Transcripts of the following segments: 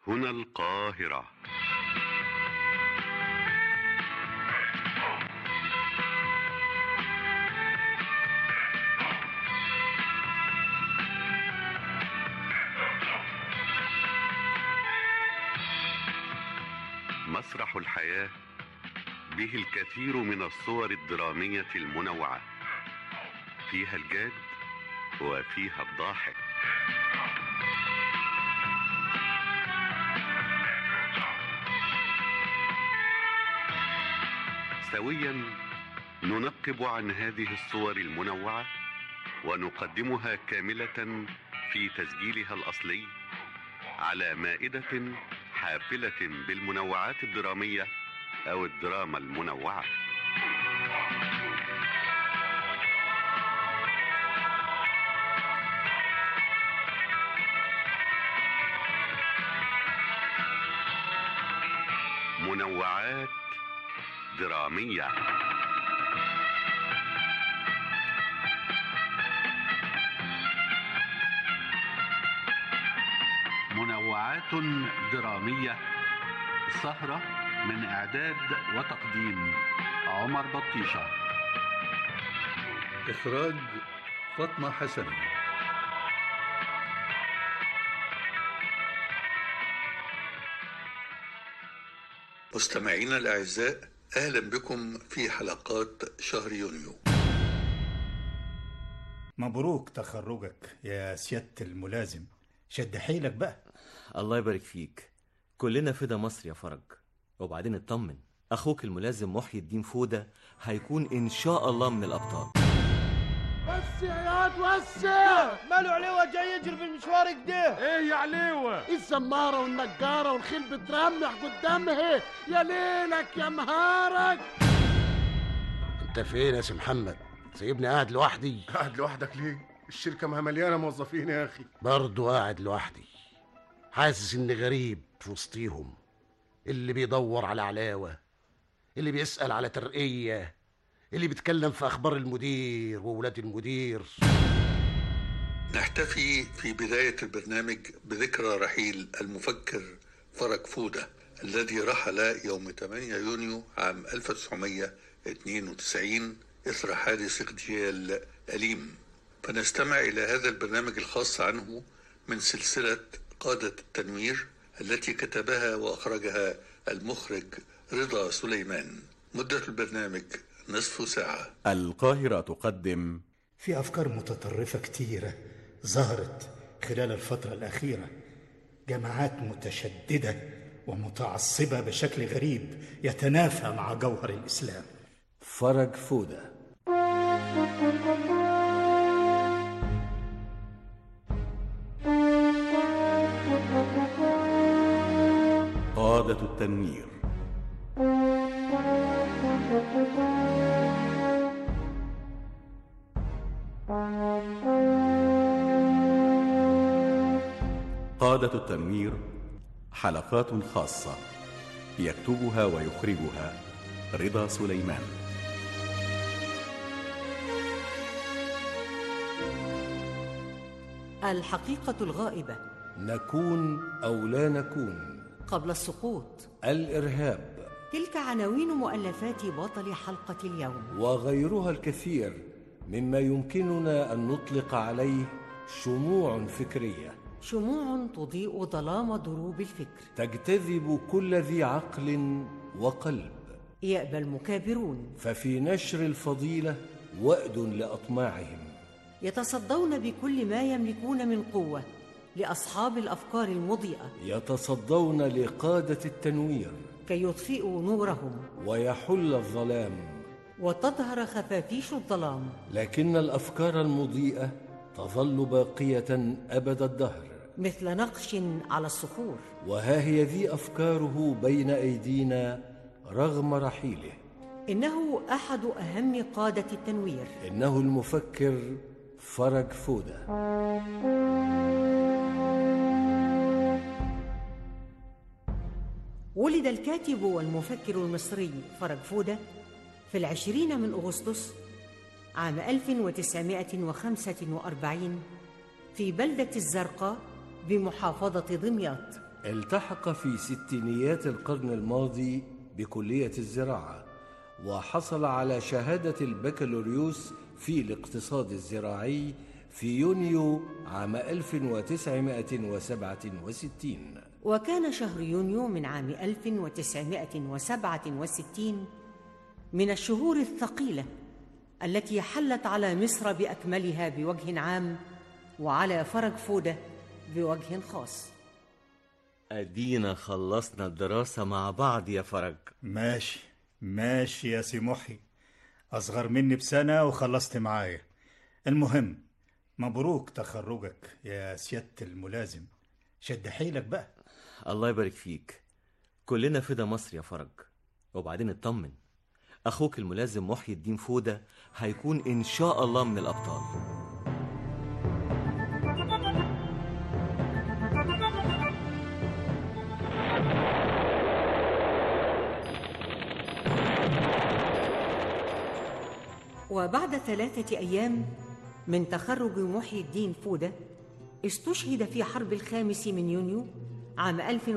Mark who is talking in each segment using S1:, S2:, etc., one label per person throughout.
S1: هنا القاهرة مسرح الحياة به الكثير من الصور الدرامية المنوعة فيها الجاد وفيها الضاحك سويا ننقب عن هذه الصور المنوعة ونقدمها كاملة في تسجيلها الأصلي على مائدة حافلة بالمنوعات الدرامية أو الدراما المنوعة منوعات درامية منوعات درامية سهرة من إعداد وتقديم عمر بطيشة
S2: إخراج فاطمة حسن مستمعينا الأعزاء أهلا بكم في حلقات شهر يونيو
S3: مبروك تخرجك يا سيادة الملازم شد حيلك بقى
S4: الله يبارك فيك كلنا فدا مصر يا فرج وبعدين اطمن اخوك الملازم محي الدين فودة هيكون ان شاء الله من الابطال
S5: بس يا ياد وسع
S6: ماله عليوة جاي يجري في المشوار كده
S5: ايه يا عليوة الزمارة والنجارة والخيل بترمح قدامها يا ليلك يا نهارك انت فين يا سي محمد سايبني قاعد لوحدي
S7: قاعد لوحدك ليه؟ الشركة ما مليانة موظفين يا أخي
S5: برضه قاعد لوحدي حاسس اني غريب في وسطيهم اللي بيدور على علاوة اللي بيسأل على ترقية اللي بيتكلم في أخبار المدير وولاد المدير
S2: نحتفي في بداية البرنامج بذكرى رحيل المفكر فرج فودة الذي رحل يوم 8 يونيو عام 1992 إثر حادث اغتيال أليم فنستمع إلى هذا البرنامج الخاص عنه من سلسلة قادة التنوير التي كتبها وأخرجها المخرج رضا سليمان مدة البرنامج نصف ساعة
S8: القاهرة تقدم
S3: في أفكار متطرفة كتيرة ظهرت خلال الفترة الأخيرة جماعات متشددة ومتعصبة بشكل غريب يتنافى مع جوهر الإسلام
S8: فرج فودة قادة التنوير قادة التنوير حلقات خاصة يكتبها ويخرجها رضا سليمان
S9: الحقيقة الغائبة
S10: نكون أو لا نكون
S9: قبل السقوط
S10: الإرهاب
S9: تلك عناوين مؤلفات بطل حلقة اليوم
S10: وغيرها الكثير مما يمكننا أن نطلق عليه شموع فكرية
S9: شموع تضيء ظلام دروب الفكر
S10: تجتذب كل ذي عقل وقلب
S9: يأبى المكابرون
S10: ففي نشر الفضيلة وأد لأطماعهم
S9: يتصدون بكل ما يملكون من قوة لأصحاب الأفكار المضيئة
S10: يتصدون لقادة التنوير
S9: كي يطفئوا نورهم
S10: ويحل الظلام
S9: وتظهر خفافيش الظلام
S10: لكن الأفكار المضيئة تظل باقية أبد الدهر
S9: مثل نقش على الصخور
S10: وها هي ذي أفكاره بين أيدينا رغم رحيله
S9: إنه أحد أهم قادة التنوير
S10: إنه المفكر فرج فودة
S9: ولد الكاتب والمفكر المصري فرج فودة في العشرين من أغسطس عام 1945 في بلدة الزرقاء بمحافظة دمياط
S10: التحق في ستينيات القرن الماضي بكلية الزراعة وحصل على شهادة البكالوريوس في الاقتصاد الزراعي في يونيو عام 1967
S9: وكان شهر يونيو من عام 1967 من الشهور الثقيلة التي حلت على مصر بأكملها بوجه عام وعلى فرج فودة بوجه خاص
S4: أدينا خلصنا الدراسة مع بعض يا فرج
S3: ماشي ماشي يا سي محي أصغر مني بسنة وخلصت معايا المهم مبروك تخرجك يا سيادة الملازم شد حيلك بقى
S4: الله يبارك فيك كلنا فدا مصر يا فرج وبعدين اطمن أخوك الملازم محي الدين فودة هيكون إن شاء الله من الأبطال
S9: وبعد ثلاثة أيام من تخرج محي الدين فودة استشهد في حرب الخامس من يونيو عام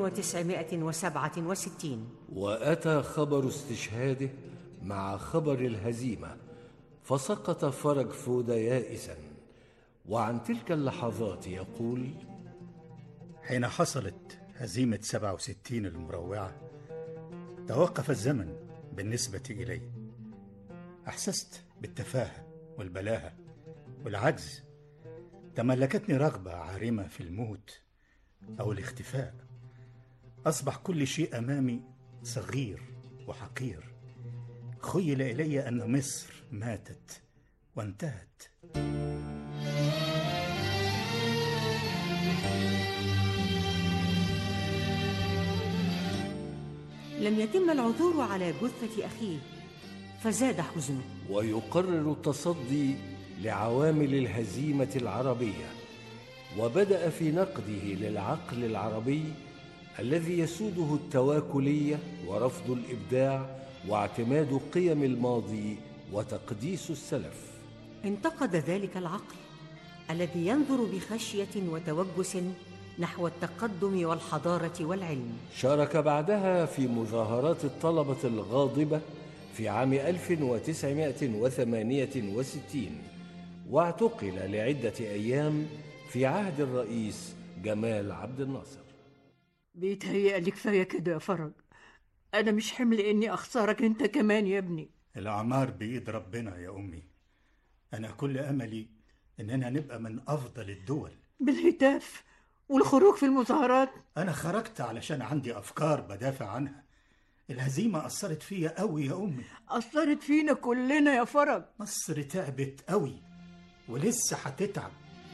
S9: 1967
S10: وأتى خبر استشهاده مع خبر الهزيمة فسقط فرج فودة يائسا وعن تلك اللحظات يقول
S3: حين حصلت هزيمة 67 المروعة توقف الزمن بالنسبة إلي أحسست بالتفاهة والبلاهة والعجز تملكتني رغبة عارمة في الموت أو الاختفاء أصبح كل شيء أمامي صغير وحقير خيل إلي أن مصر ماتت وانتهت
S9: لم يتم العثور على جثة أخيه فزاد حزنه
S10: ويقرر التصدي لعوامل الهزيمة العربية وبدأ في نقده للعقل العربي الذي يسوده التواكلية ورفض الإبداع واعتماد قيم الماضي وتقديس السلف
S9: انتقد ذلك العقل الذي ينظر بخشية وتوجس نحو التقدم والحضارة والعلم
S10: شارك بعدها في مظاهرات الطلبة الغاضبة في عام 1968 واعتقل لعدة أيام في عهد الرئيس جمال عبد الناصر
S11: بيتهيألي كفاية كده يا فرج أنا مش حمل إني أخسرك أنت كمان يا ابني
S3: الأعمار بإيد ربنا يا أمي أنا كل أملي إننا نبقى من أفضل الدول
S11: بالهتاف والخروج في المظاهرات
S3: أنا خرجت علشان عندي أفكار بدافع عنها الهزيمة أثرت فيا قوي يا أمي
S11: أثرت فينا كلنا يا فرج
S3: مصر تعبت قوي ولسه هتتعب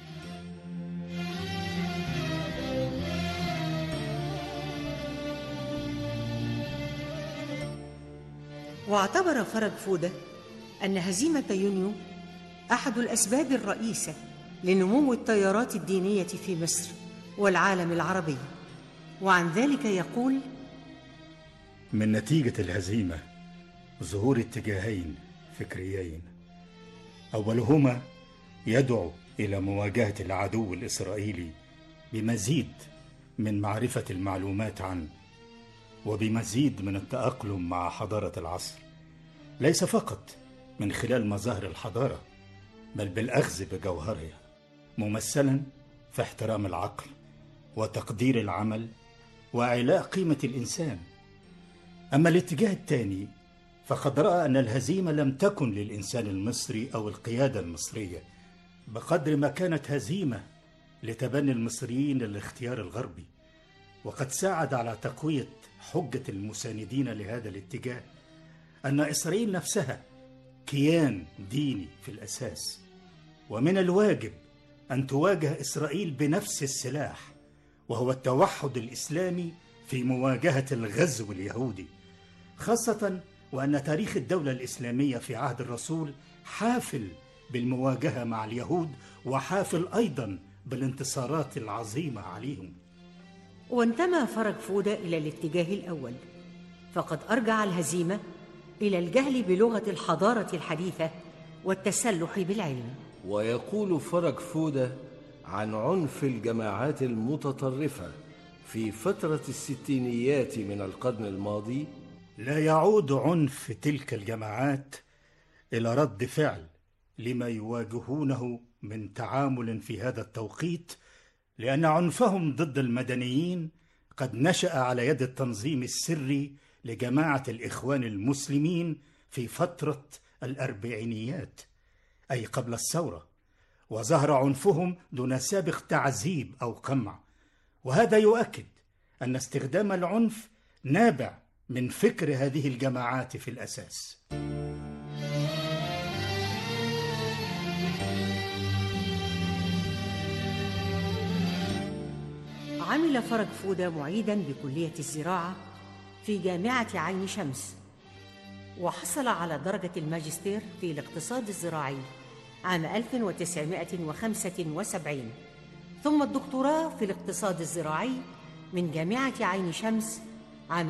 S9: واعتبر فرج فودة أن هزيمة يونيو أحد الأسباب الرئيسة لنمو التيارات الدينية في مصر والعالم العربي وعن ذلك يقول
S3: من نتيجة الهزيمة ظهور اتجاهين فكريين أولهما يدعو إلى مواجهة العدو الإسرائيلي بمزيد من معرفة المعلومات عنه وبمزيد من التأقلم مع حضارة العصر ليس فقط من خلال مظاهر الحضارة بل بالأخذ بجوهرها ممثلا في احترام العقل وتقدير العمل وإعلاء قيمة الإنسان أما الاتجاه الثاني فقد رأى أن الهزيمة لم تكن للإنسان المصري أو القيادة المصرية بقدر ما كانت هزيمة لتبني المصريين للاختيار الغربي وقد ساعد على تقوية حجة المساندين لهذا الاتجاه أن إسرائيل نفسها كيان ديني في الأساس ومن الواجب أن تواجه إسرائيل بنفس السلاح وهو التوحد الإسلامي في مواجهة الغزو اليهودي خاصة وأن تاريخ الدولة الإسلامية في عهد الرسول حافل بالمواجهة مع اليهود وحافل أيضا بالانتصارات العظيمة عليهم
S9: وانتمى فرج فودة إلى الاتجاه الأول فقد أرجع الهزيمة إلى الجهل بلغة الحضارة الحديثة والتسلح بالعلم
S10: ويقول فرج فودة عن عنف الجماعات المتطرفة في فترة الستينيات من القرن الماضي
S3: لا يعود عنف تلك الجماعات الى رد فعل لما يواجهونه من تعامل في هذا التوقيت لان عنفهم ضد المدنيين قد نشا على يد التنظيم السري لجماعه الاخوان المسلمين في فتره الاربعينيات اي قبل الثوره وظهر عنفهم دون سابق تعذيب او قمع وهذا يؤكد ان استخدام العنف نابع من فكر هذه الجماعات في الاساس
S9: عمل فرج فودة معيدا بكلية الزراعة في جامعة عين شمس وحصل على درجة الماجستير في الاقتصاد الزراعي عام 1975 ثم الدكتوراه في الاقتصاد الزراعي من جامعة عين شمس عام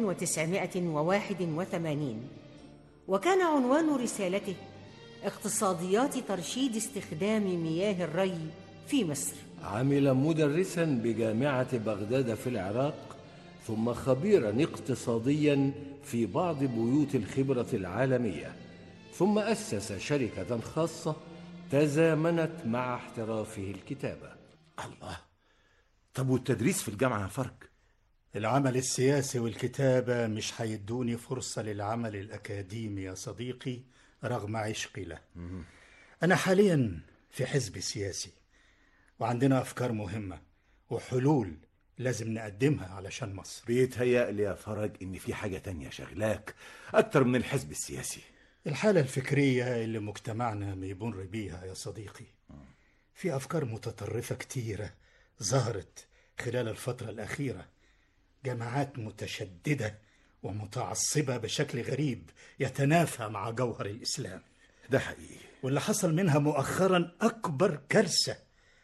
S9: 1981 وكان عنوان رسالته اقتصاديات ترشيد استخدام مياه الري في مصر
S10: عمل مدرسا بجامعة بغداد في العراق ثم خبيرا اقتصاديا في بعض بيوت الخبرة العالمية ثم أسس شركة خاصة تزامنت مع احترافه الكتابة
S12: الله طب والتدريس في الجامعة يا فرج
S3: العمل السياسي والكتابة مش هيدوني فرصة للعمل الأكاديمي يا صديقي رغم عشقي له أنا حاليا في حزب سياسي وعندنا أفكار مهمة وحلول لازم نقدمها علشان مصر
S12: بيتهيألي يا فرج إن في حاجة تانية شغلاك أكتر من الحزب السياسي
S3: الحالة الفكرية اللي مجتمعنا بيمر بيها يا صديقي في أفكار متطرفة كتيرة ظهرت خلال الفترة الأخيرة جماعات متشددة ومتعصبة بشكل غريب يتنافى مع جوهر الإسلام
S12: ده حقيقي
S3: واللي حصل منها مؤخرا أكبر كارثة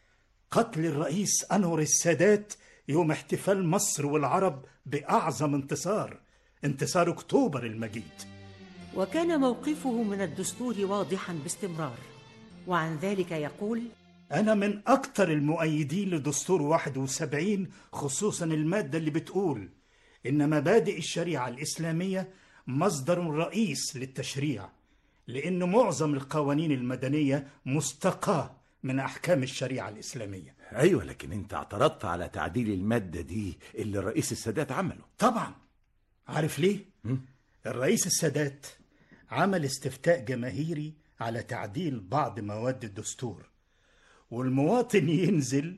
S3: قتل الرئيس أنور السادات يوم احتفال مصر والعرب بأعظم انتصار انتصار أكتوبر المجيد
S9: وكان موقفه من الدستور واضحا باستمرار وعن ذلك يقول
S3: أنا من أكثر المؤيدين لدستور 71 خصوصا المادة اللي بتقول إن مبادئ الشريعة الإسلامية مصدر رئيس للتشريع لأن معظم القوانين المدنية مستقاة من أحكام الشريعة الإسلامية
S12: أيوة لكن أنت اعترضت على تعديل المادة دي اللي الرئيس السادات عمله
S3: طبعا عارف ليه؟ الرئيس السادات عمل استفتاء جماهيري على تعديل بعض مواد الدستور والمواطن ينزل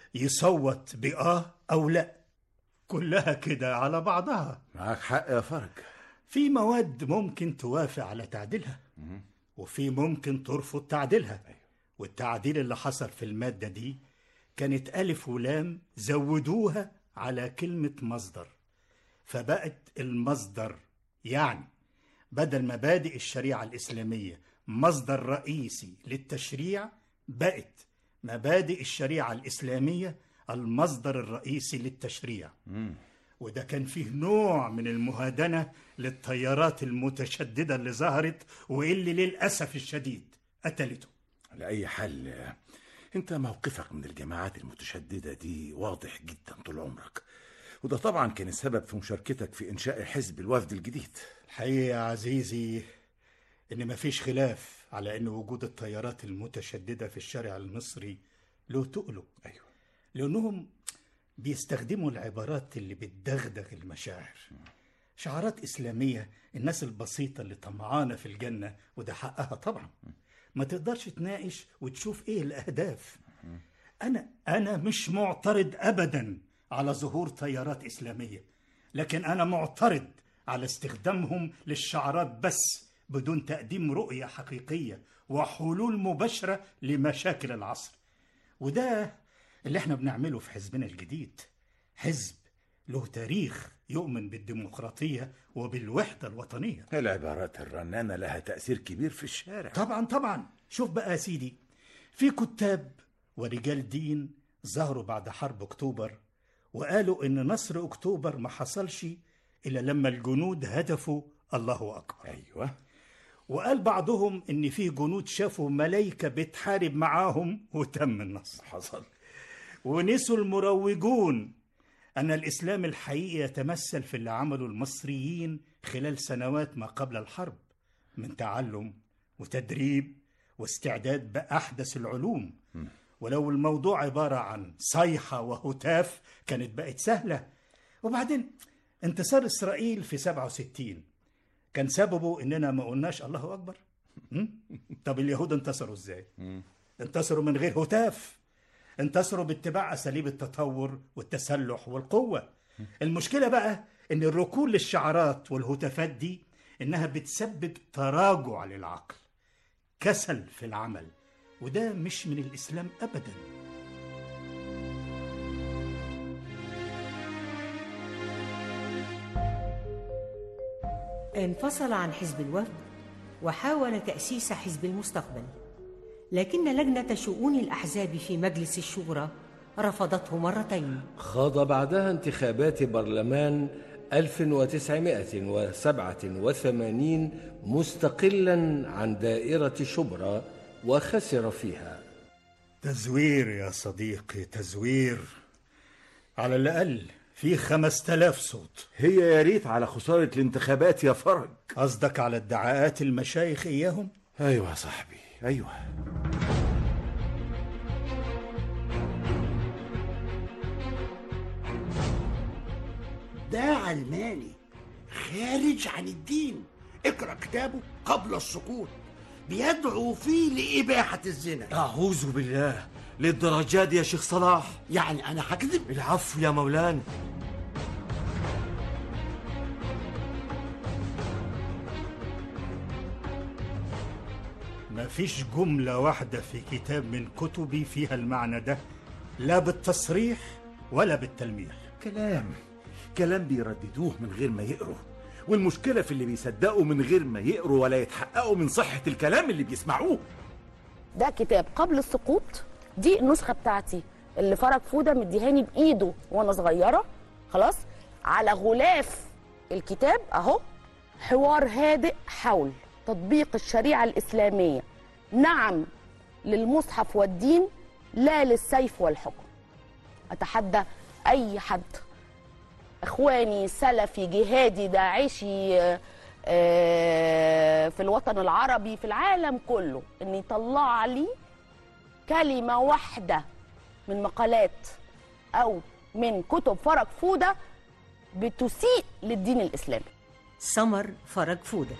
S3: يصوت بآه أو لا كلها كده على بعضها
S12: معاك حق يا فرج
S3: في مواد ممكن توافق على تعديلها وفي ممكن ترفض تعديلها والتعديل اللي حصل في المادة دي كانت ألف ولام زودوها على كلمة مصدر فبقت المصدر يعني بدل مبادئ الشريعة الإسلامية مصدر رئيسي للتشريع بقت مبادئ الشريعة الإسلامية المصدر الرئيسي للتشريع وده كان فيه نوع من المهادنة للتيارات المتشددة اللي ظهرت واللي للأسف الشديد قتلته
S12: على أي حال أنت موقفك من الجماعات المتشددة دي واضح جدا طول عمرك وده طبعا كان السبب في مشاركتك في إنشاء حزب الوفد الجديد
S3: الحقيقة يا عزيزي إن مفيش خلاف على إن وجود التيارات المتشددة في الشارع المصري له تقله
S12: أيوه
S3: لأنهم بيستخدموا العبارات اللي بتدغدغ المشاعر شعارات إسلامية الناس البسيطة اللي طمعانة في الجنة وده حقها طبعا ما تقدرش تناقش وتشوف إيه الأهداف أنا أنا مش معترض أبدا على ظهور تيارات إسلامية لكن أنا معترض على استخدامهم للشعارات بس بدون تقديم رؤية حقيقية وحلول مباشرة لمشاكل العصر وده اللي احنا بنعمله في حزبنا الجديد حزب له تاريخ يؤمن بالديمقراطية وبالوحدة الوطنية
S12: العبارات الرنانة لها تأثير كبير في الشارع
S3: طبعا طبعا شوف بقى يا سيدي في كتاب ورجال دين ظهروا بعد حرب أكتوبر وقالوا إن نصر أكتوبر ما حصلش إلا لما الجنود هدفوا الله أكبر
S12: أيوة
S3: وقال بعضهم إن في جنود شافوا ملايكة بتحارب معاهم وتم النصر
S12: حصل
S3: ونسوا المروجون أن الإسلام الحقيقي يتمثل في اللي عمله المصريين خلال سنوات ما قبل الحرب من تعلم وتدريب واستعداد بأحدث العلوم ولو الموضوع عبارة عن صيحة وهتاف كانت بقت سهلة وبعدين انتصار إسرائيل في 67 كان سببه إننا ما قلناش الله أكبر م? طب اليهود انتصروا إزاي؟ انتصروا من غير هتاف انتصروا باتباع أساليب التطور والتسلح والقوة المشكلة بقى إن الركون للشعارات والهتافات دي إنها بتسبب تراجع للعقل كسل في العمل وده مش من الإسلام أبدا
S9: انفصل عن حزب الوفد وحاول تأسيس حزب المستقبل لكن لجنة شؤون الأحزاب في مجلس الشورى رفضته مرتين
S10: خاض بعدها انتخابات برلمان 1987 مستقلا عن دائرة شبرا وخسر فيها
S3: تزوير يا صديقي تزوير على الأقل في خمس تلاف صوت
S12: هي يا ريت على خسارة الانتخابات يا فرج
S3: قصدك على ادعاءات المشايخ إياهم؟
S12: أيوة يا صاحبي أيوة
S13: ده علماني خارج عن الدين اقرا كتابه قبل السقوط بيدعو فيه لإباحة الزنا
S4: أعوذ بالله للدرجة دي يا شيخ صلاح
S13: يعني أنا هكذب
S4: العفو يا مولانا
S3: ما فيش جملة واحدة في كتاب من كتبي فيها المعنى ده لا بالتصريح ولا بالتلميح
S12: كلام كلام بيرددوه من غير ما يقروا والمشكلة في اللي بيصدقوا من غير ما يقروا ولا يتحققوا من صحة الكلام اللي بيسمعوه
S14: ده كتاب قبل السقوط دي النسخه بتاعتي اللي فرج فوده مديهاني بايده وانا صغيره خلاص على غلاف الكتاب اهو حوار هادئ حول تطبيق الشريعه الاسلاميه نعم للمصحف والدين لا للسيف والحكم اتحدى اي حد اخواني سلفي جهادي داعشي آه، آه، في الوطن العربي في العالم كله ان يطلع لي كلمه واحده من مقالات او من كتب فرج فوده بتسيء للدين الاسلامي
S9: سمر فرج فوده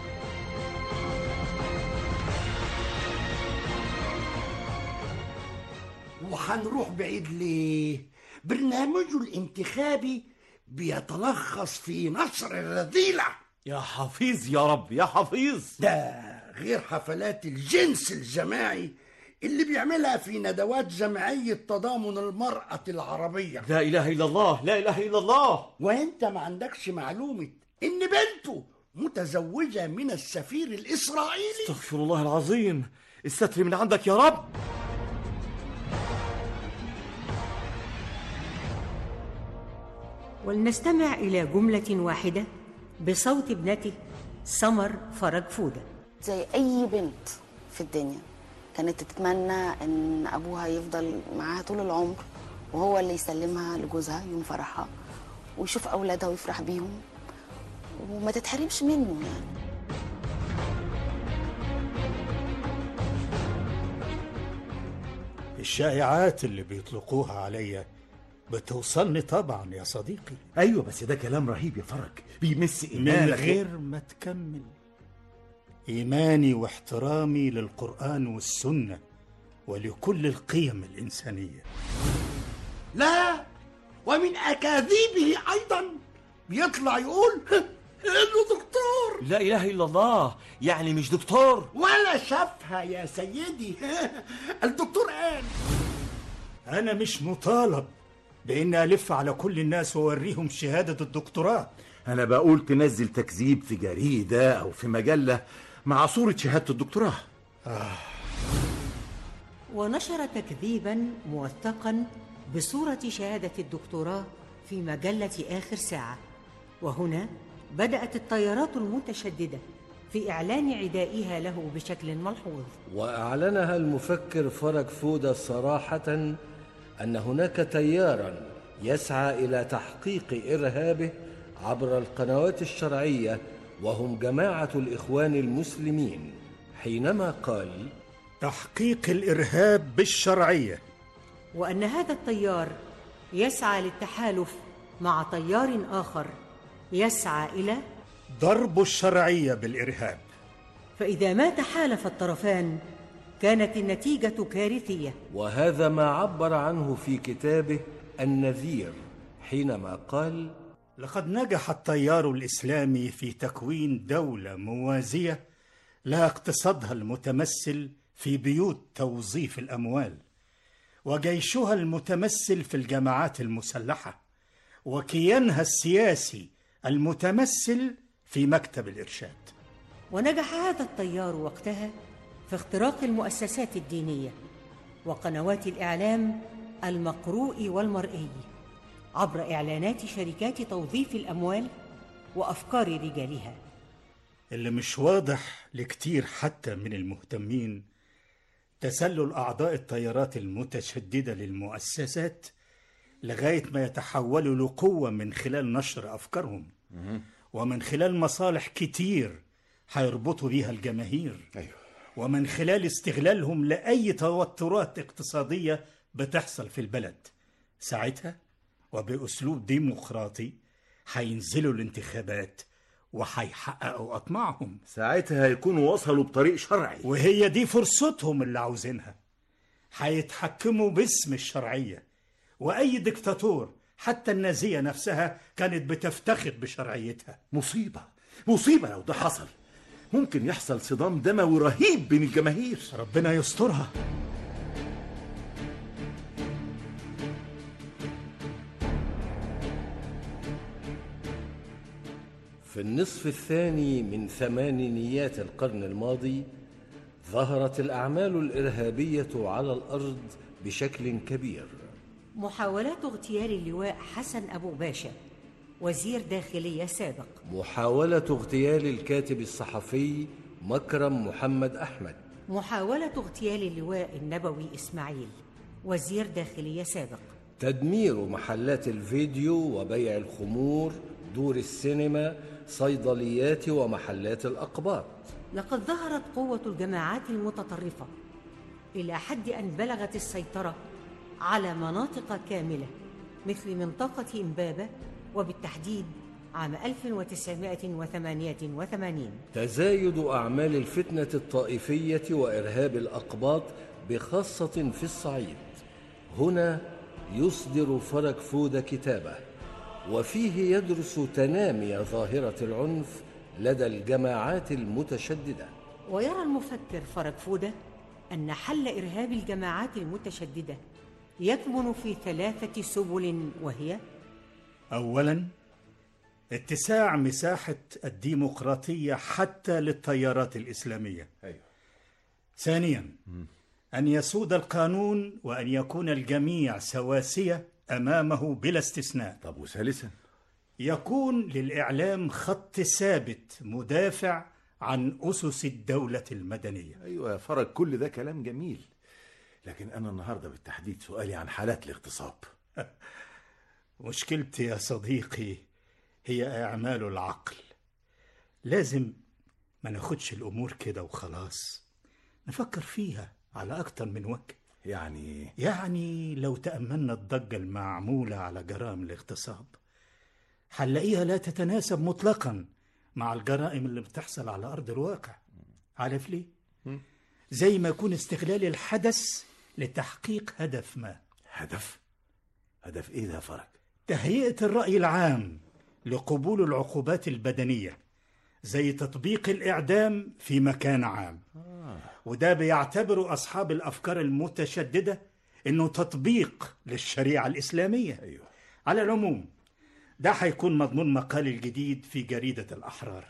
S13: وهنروح بعيد ليه برنامجه الانتخابي بيتلخص في نصر الرذيلة
S4: يا حفيظ يا رب يا حفيظ
S13: ده غير حفلات الجنس الجماعي اللي بيعملها في ندوات جمعية تضامن المرأة العربية
S4: لا إله إلا الله لا إله إلا الله
S13: وانت ما عندكش معلومة ان بنته متزوجة من السفير الإسرائيلي
S4: استغفر الله العظيم الستر من عندك يا رب
S9: ولنستمع إلى جملة واحدة بصوت ابنته سمر فرج فوده
S14: زي اي بنت في الدنيا كانت تتمنى ان ابوها يفضل معاها طول العمر وهو اللي يسلمها لجوزها يوم فرحها ويشوف اولادها ويفرح بيهم وما تتحرمش منه يعني
S3: الشائعات اللي بيطلقوها عليا بتوصلني طبعا يا صديقي
S12: أيوة بس ده كلام رهيب يا فرج بيمس
S3: من
S12: إيمانك
S3: غير ما تكمل إيماني واحترامي للقرآن والسنة ولكل القيم الإنسانية
S13: لا ومن أكاذيبه أيضا بيطلع يقول إنه دكتور
S4: لا إله إلا الله يعني مش دكتور
S13: ولا شافها يا سيدي الدكتور قال
S3: أنا مش مطالب بإني ألف على كل الناس وأوريهم شهادة الدكتوراه
S12: أنا بقول تنزل تكذيب في جريدة أو في مجلة مع صورة شهادة الدكتوراه
S9: ونشر تكذيبا موثقا بصورة شهادة الدكتوراه في مجلة آخر ساعة وهنا بدأت التيارات المتشددة في إعلان عدائها له بشكل ملحوظ
S10: وأعلنها المفكر فرج فودة صراحة أن هناك تيارا يسعى إلى تحقيق إرهابه عبر القنوات الشرعية وهم جماعة الإخوان المسلمين حينما قال
S3: تحقيق الإرهاب بالشرعية
S9: وأن هذا التيار يسعى للتحالف مع تيار آخر يسعى إلى
S3: ضرب الشرعية بالإرهاب
S9: فإذا ما تحالف الطرفان كانت النتيجة كارثية
S10: وهذا ما عبر عنه في كتابه النذير حينما قال
S3: لقد نجح التيار الإسلامي في تكوين دولة موازية لها اقتصادها المتمثل في بيوت توظيف الأموال وجيشها المتمثل في الجماعات المسلحة وكيانها السياسي المتمثل في مكتب الإرشاد
S9: ونجح هذا التيار وقتها في اختراق المؤسسات الدينية وقنوات الإعلام المقروء والمرئي عبر إعلانات شركات توظيف الأموال وأفكار رجالها
S3: اللي مش واضح لكتير حتى من المهتمين تسلل أعضاء التيارات المتشددة للمؤسسات لغاية ما يتحولوا لقوة من خلال نشر أفكارهم ومن خلال مصالح كتير هيربطوا بيها الجماهير
S12: أيوه.
S3: ومن خلال استغلالهم لأي توترات اقتصادية بتحصل في البلد ساعتها وبأسلوب ديمقراطي هينزلوا الانتخابات وهيحققوا أطماعهم
S12: ساعتها هيكونوا وصلوا بطريق شرعي
S3: وهي دي فرصتهم اللي عاوزينها هيتحكموا باسم الشرعية وأي دكتاتور حتى النازية نفسها كانت بتفتخر بشرعيتها
S12: مصيبة مصيبة لو ده حصل ممكن يحصل صدام دموي رهيب بين الجماهير
S3: ربنا يسترها
S10: في النصف الثاني من ثمانينيات القرن الماضي ظهرت الأعمال الإرهابية على الأرض بشكل كبير
S9: محاولات اغتيال اللواء حسن أبو باشا وزير داخلية سابق
S10: محاولة اغتيال الكاتب الصحفي مكرم محمد أحمد
S9: محاولة اغتيال اللواء النبوي إسماعيل وزير داخلية سابق
S10: تدمير محلات الفيديو وبيع الخمور دور السينما صيدليات ومحلات الأقباط
S9: لقد ظهرت قوة الجماعات المتطرفة إلى حد أن بلغت السيطرة على مناطق كاملة مثل منطقة إمبابة وبالتحديد عام 1988
S10: تزايد أعمال الفتنة الطائفية وإرهاب الأقباط بخاصة في الصعيد هنا يصدر فرج فود كتابه وفيه يدرس تنامي ظاهرة العنف لدى الجماعات المتشددة
S9: ويرى المفكر فرج فودة أن حل إرهاب الجماعات المتشددة يكمن في ثلاثة سبل وهي
S3: أولا اتساع مساحة الديمقراطية حتى للتيارات الإسلامية
S12: أيوه.
S3: ثانيا أن يسود القانون وأن يكون الجميع سواسية أمامه بلا استثناء
S12: طب وثالثا
S3: يكون للإعلام خط ثابت مدافع عن أسس الدولة المدنية
S12: أيوة يا فرج كل ده كلام جميل لكن أنا النهاردة بالتحديد سؤالي عن حالات الاغتصاب
S3: مشكلتي يا صديقي هي إعمال العقل لازم ما ناخدش الأمور كده وخلاص نفكر فيها على أكتر من وجه
S12: يعني
S3: يعني لو تأملنا الضجة المعمولة على جرائم الاغتصاب هنلاقيها لا تتناسب مطلقا مع الجرائم اللي بتحصل على أرض الواقع عارف ليه؟ زي ما يكون استغلال الحدث لتحقيق هدف ما
S12: هدف؟ هدف إيه ده يا فرج؟
S3: تهيئة الرأي العام لقبول العقوبات البدنية زي تطبيق الإعدام في مكان عام
S12: آه.
S3: وده بيعتبروا أصحاب الأفكار المتشددة إنه تطبيق للشريعة الإسلامية
S12: أيوه.
S3: على العموم ده هيكون مضمون مقالي الجديد في جريدة الأحرار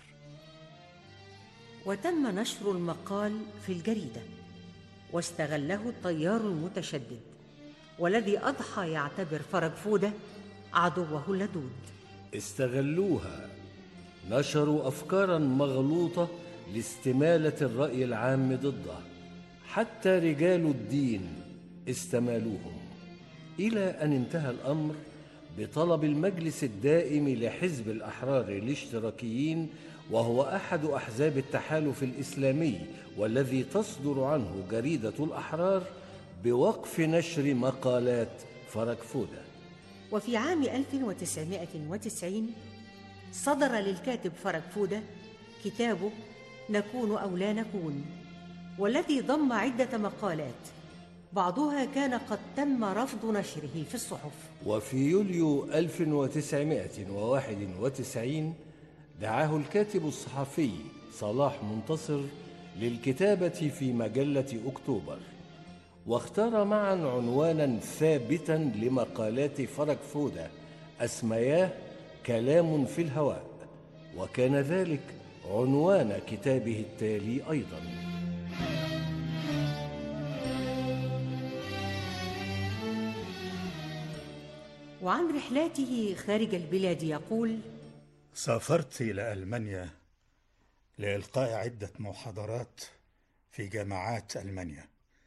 S9: وتم نشر المقال في الجريدة واستغله التيار المتشدد والذي أضحى يعتبر فرج فودة عدوه اللدود
S10: استغلوها نشروا أفكارا مغلوطة لاستمالة الرأي العام ضده حتى رجال الدين استمالوهم إلى أن انتهى الأمر بطلب المجلس الدائم لحزب الأحرار الاشتراكيين وهو أحد أحزاب التحالف الإسلامي والذي تصدر عنه جريدة الأحرار بوقف نشر مقالات فرج فودة
S9: وفي عام 1990 صدر للكاتب فرج فودة كتابه نكون أو لا نكون والذي ضم عدة مقالات بعضها كان قد تم رفض نشره في الصحف
S10: وفي يوليو 1991 دعاه الكاتب الصحفي صلاح منتصر للكتابة في مجلة أكتوبر واختار معا عنوانا ثابتا لمقالات فرج فودة أسمياه كلام في الهواء وكان ذلك عنوان كتابه التالي أيضا
S9: وعن رحلاته خارج البلاد يقول
S3: سافرت إلى ألمانيا لإلقاء عدة محاضرات في جامعات ألمانيا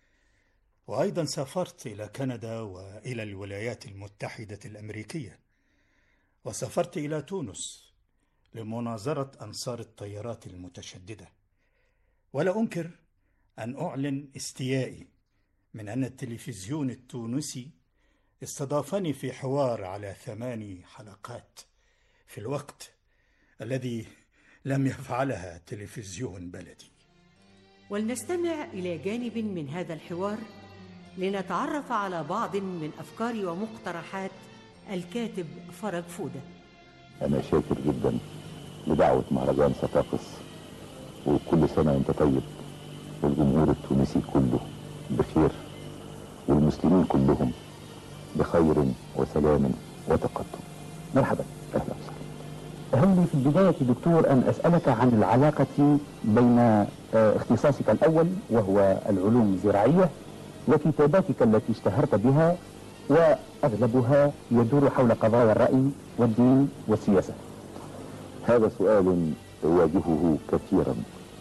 S3: وأيضا سافرت إلى كندا وإلى الولايات المتحدة الأمريكية وسافرت إلى تونس لمناظرة أنصار التيارات المتشددة ولا أنكر أن أعلن استيائي من أن التلفزيون التونسي استضافني في حوار على ثماني حلقات في الوقت الذي لم يفعلها تلفزيون بلدي
S9: ولنستمع إلى جانب من هذا الحوار لنتعرف على بعض من أفكار ومقترحات الكاتب فرج فودة
S15: أنا شاكر جدا لدعوة مهرجان صفاقس وكل سنة وأنت طيب والجمهور التونسي كله بخير والمسلمين كلهم بخير وسلام وتقدم مرحبا أهلا وسهلا
S16: هل لي في البداية دكتور أن أسألك عن العلاقة بين آه، اختصاصك الأول وهو العلوم الزراعية وكتاباتك التي اشتهرت بها وأغلبها يدور حول قضايا الرأي والدين والسياسة
S15: هذا سؤال أواجهه كثيرا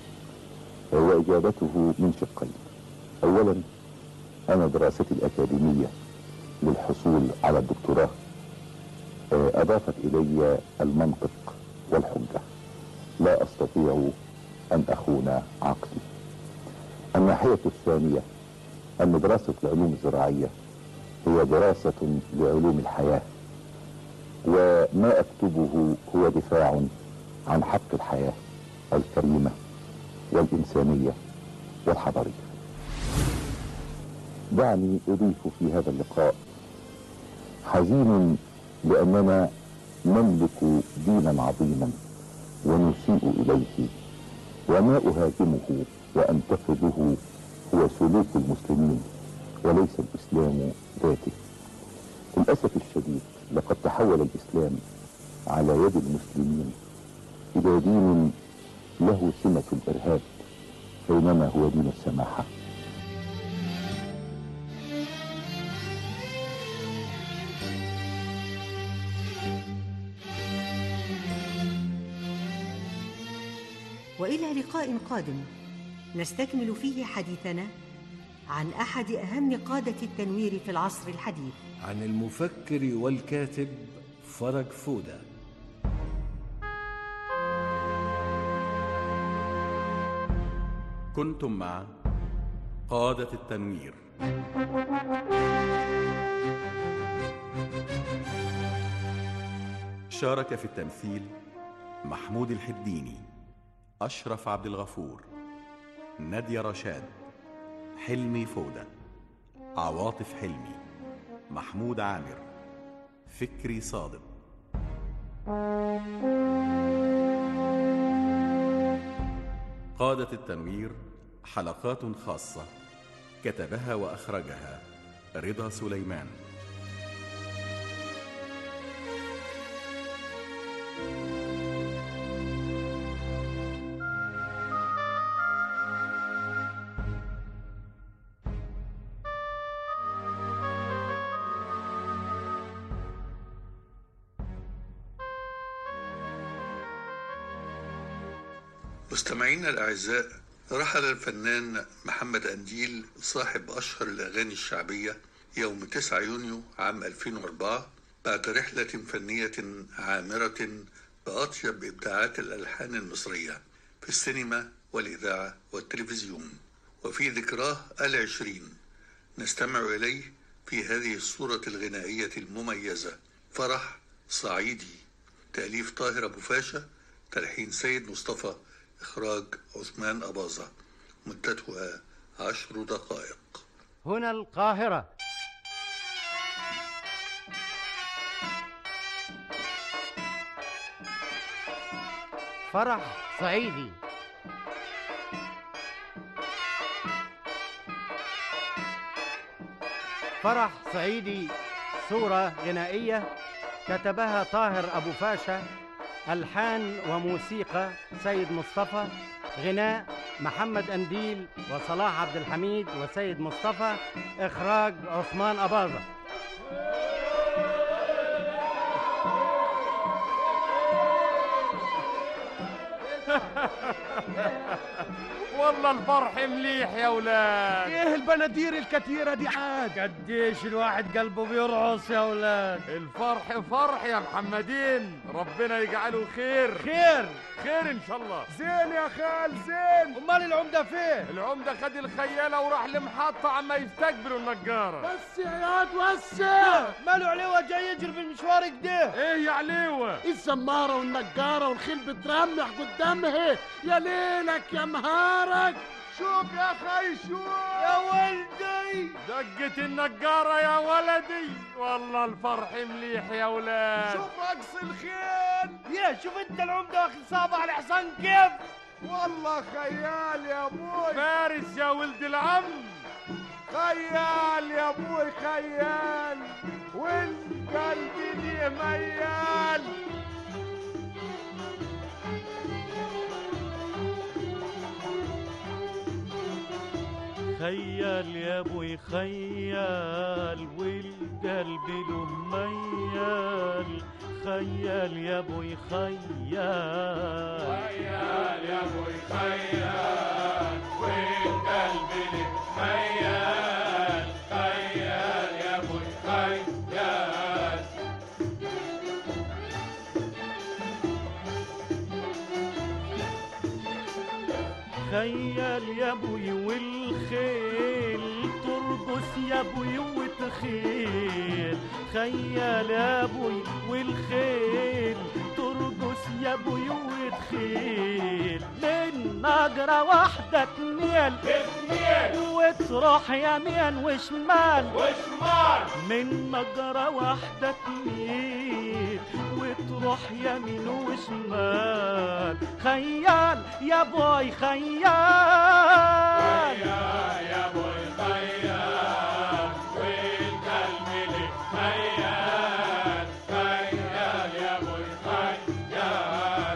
S15: وإجابته من شقين أولا أنا دراستي الأكاديمية للحصول على الدكتوراه آه، أضافت إلي المنطق والحجة لا أستطيع أن أخون عقلي الناحية الثانية أن دراسة العلوم الزراعية هي دراسة لعلوم الحياة وما أكتبه هو دفاع عن حق الحياة الكريمة والإنسانية والحضارية دعني أضيف في هذا اللقاء حزين لأننا نملك دينا عظيما ونسيء إليه وما أهاجمه وأنتقده هو سلوك المسلمين وليس الإسلام ذاته للأسف الشديد لقد تحول الإسلام على يد المسلمين إلى دين له سمة الإرهاب بينما هو دين السماحة
S9: والى لقاء قادم نستكمل فيه حديثنا عن احد اهم قاده التنوير في العصر الحديث
S10: عن المفكر والكاتب فرج فودة
S8: كنتم مع قادة التنوير شارك في التمثيل محمود الحديني أشرف عبد الغفور نادية رشاد حلمي فودة عواطف حلمي محمود عامر فكري صادق قادة التنوير حلقات خاصة كتبها وأخرجها رضا سليمان
S2: مستمعينا الأعزاء رحل الفنان محمد أنديل صاحب أشهر الأغاني الشعبية يوم 9 يونيو عام 2004 بعد رحلة فنية عامرة بأطيب إبداعات الألحان المصرية في السينما والإذاعة والتلفزيون وفي ذكراه العشرين نستمع إليه في هذه الصورة الغنائية المميزة فرح صعيدي تأليف طاهر أبو فاشا تلحين سيد مصطفى إخراج عثمان أباظة مدتها عشر دقائق
S6: هنا القاهرة فرح صعيدي فرح صعيدي صورة غنائية كتبها طاهر أبو فاشا ألحان وموسيقى سيد مصطفى غناء محمد أنديل وصلاح عبد الحميد وسيد مصطفى إخراج عثمان أباظة
S17: والله الفرح مليح يا ولاد
S6: ايه البنادير الكتيرة دي عاد قديش الواحد قلبه بيرعص يا ولاد
S17: الفرح فرح يا محمدين ربنا يجعله خير
S6: خير
S17: خير ان شاء الله
S6: زين يا خال زين امال العمدة فين
S17: العمدة خد الخيالة وراح لمحطة عما يستقبلوا النجارة
S6: بس يا ياد وسع ماله عليوة جاي يجري بالمشوار كده
S17: ايه يا عليوة
S6: الزمارة والنجارة والخيل بترمح قدامها يا ليلك يا نهارك شوف يا خي شوف يا ولدي
S17: دقة النجارة يا ولدي والله الفرح مليح يا ولاد
S6: شوف رقص الخيل يا شوف انت العمدة واخد صابع على الحصان كيف والله خيال يا ابوي
S17: فارس يا ولد العم
S6: خيال يا ابوي خيال والقلب لي ميال
S18: خيال يا ابوي خيال والقلب له ميال خيال يا ابوي خيال
S17: خيال يا ابوي خيال والقلب له ميال خيال يا ابوي خيال
S18: خيال يا ابوي والخيل ترقص يا ابوي وتخيل خيال يا ابوي والخيل ترقص يا ابوي وتخيل من نجرة واحدة تميل وتروح يمين وشمال
S17: وشمال
S18: من نجرة واحدة تميل وتروح يمين وشمال خيال يا بوي خيال
S17: خيال يا ابوي خيال والقلب لك خيال خيال يا ابوي خيال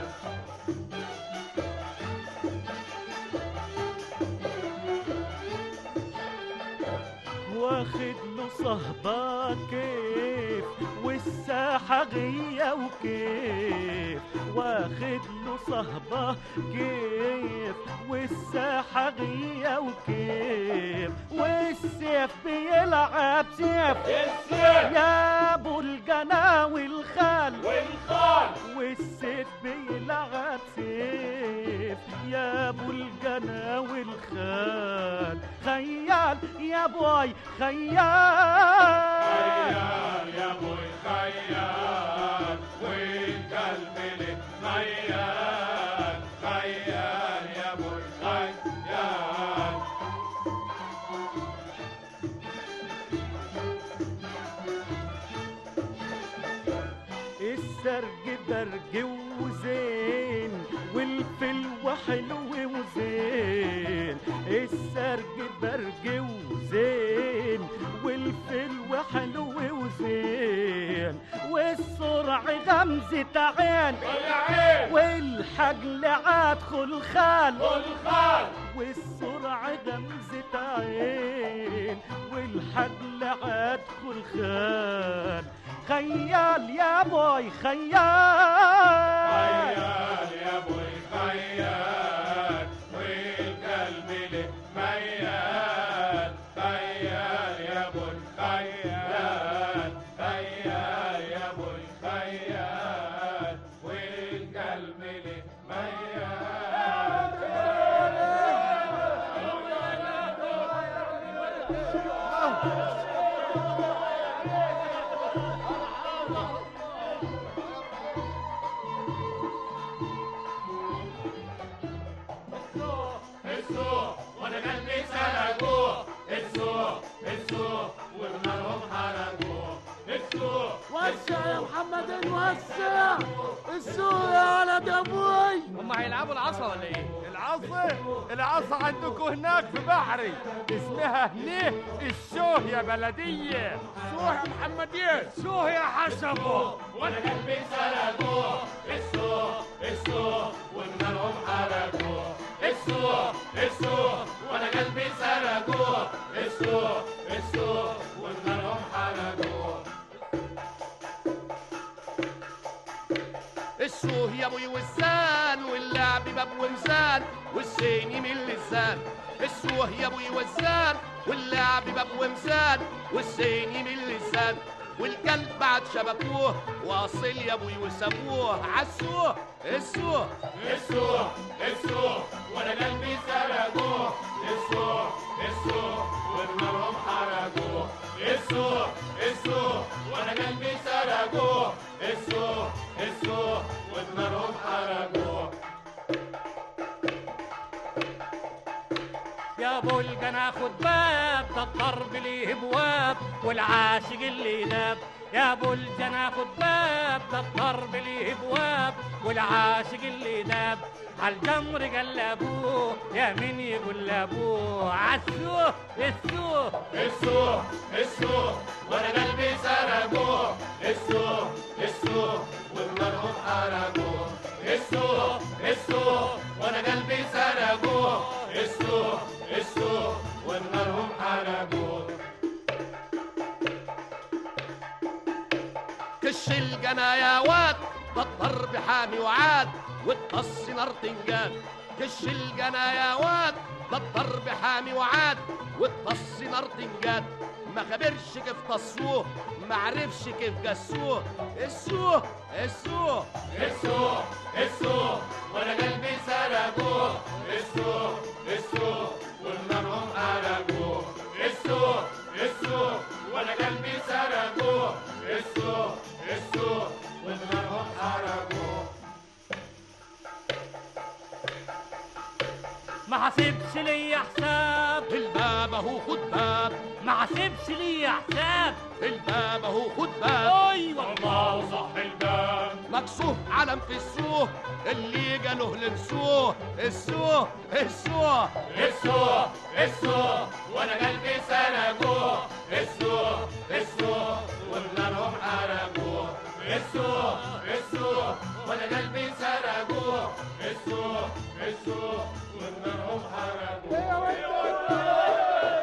S18: واخد له صهبة كيف والساحة غية وكيف واخد له صهبة كيف والساحة غية وكيف والسيف بيلعب سيف
S17: السيف
S18: يا ابو الجنا والخال
S17: والخال
S18: والسيف بيلعب سيف يا ابو الجنا والخال خيال يا بوي خيال
S17: خيال يا ابوي خيال والقلب لك ميال خيال يا ابوي خيال
S18: السرج درج وزين والفلو حلو وزين السرج درج وزين والفلو حلو وزين والسرع غمزة عين
S17: والعين
S18: والحجل عاد خلخال
S17: خلخال
S18: والسرع غمزة عين والحجل عاد خلخال خيال يا بوي خيال
S17: خيال يا ابوي خيال والقلب لك ميال خيال يا ابوي خيال خيال يا
S6: السوق السوق يا ولد يا ابوي
S17: هم هيلعبوا العصا ولا ايه؟ العصا العصا عندكم هناك في بحري اسمها هنيه الشوه يا بلدية شوه يا محمدين شوه يا حسبه
S19: وانا قلبي سرقوه السوق السوق ونارهم حرقوه السوق السوق وانا قلبي سرقوه السوق السوق ونارهم حرقوه
S20: السوه يا ابوي والزان واللعب باب ومزان والسين من اللسان السوه يا ابوي والزان واللعب باب ومزان والسين من اللسان والقلب بعد شبكوه واصل يا ابوي وسابوه عالسوه السوه
S19: السوق السوق وانا قلبي سرقوه السوق السوق ونارهم حرقوه السوق السوق وانا قلبي سرقوه السوق السوق ونارهم حرقوه
S18: يا بلقى ناخد باب ده الضرب ليه بواب والعاشق اللي داب يا بلقى ناخد باب ده الضرب ليه بواب والعاشق اللي داب عالجمر قلبوه يا مين يقول لابوه عالسوق السوق
S19: السوق السوق وانا قلبي سرقوه السوق السوق ونارهم حرقوه السوق السوق وانا قلبي سرقوه السوق السوق ونارهم حرقوه
S20: كش الجنايات ده الضرب حامي وعاد والقص نار تنجان كش الجنايات ده الضرب حامي وعاد والقص نار تنجان ما خبرش كيف تصوه ما عرفش كيف جسوه السوه السوه
S19: السوق السوق وانا قلبي سرقوه السوق السوق ونارهم حرقوه السوق السوق وانا قلبي سرقوه السوق السوق ونارهم حرقوه
S18: ما حسبش ليا حساب
S20: الباب اهو خد باب
S18: ما حسبش ليا حساب
S20: الباب اهو خد باب
S18: ايوه
S19: الله صح الباب
S20: مكسوه علم في السوق اللي جاله لنسوه السوق السوق
S19: السوق السوق وانا قلبي سرقوه السوق السوق ونارهم حرقوه السوق السوق وانا قلبي سرقوه السوق السوق ونارهم حرقوه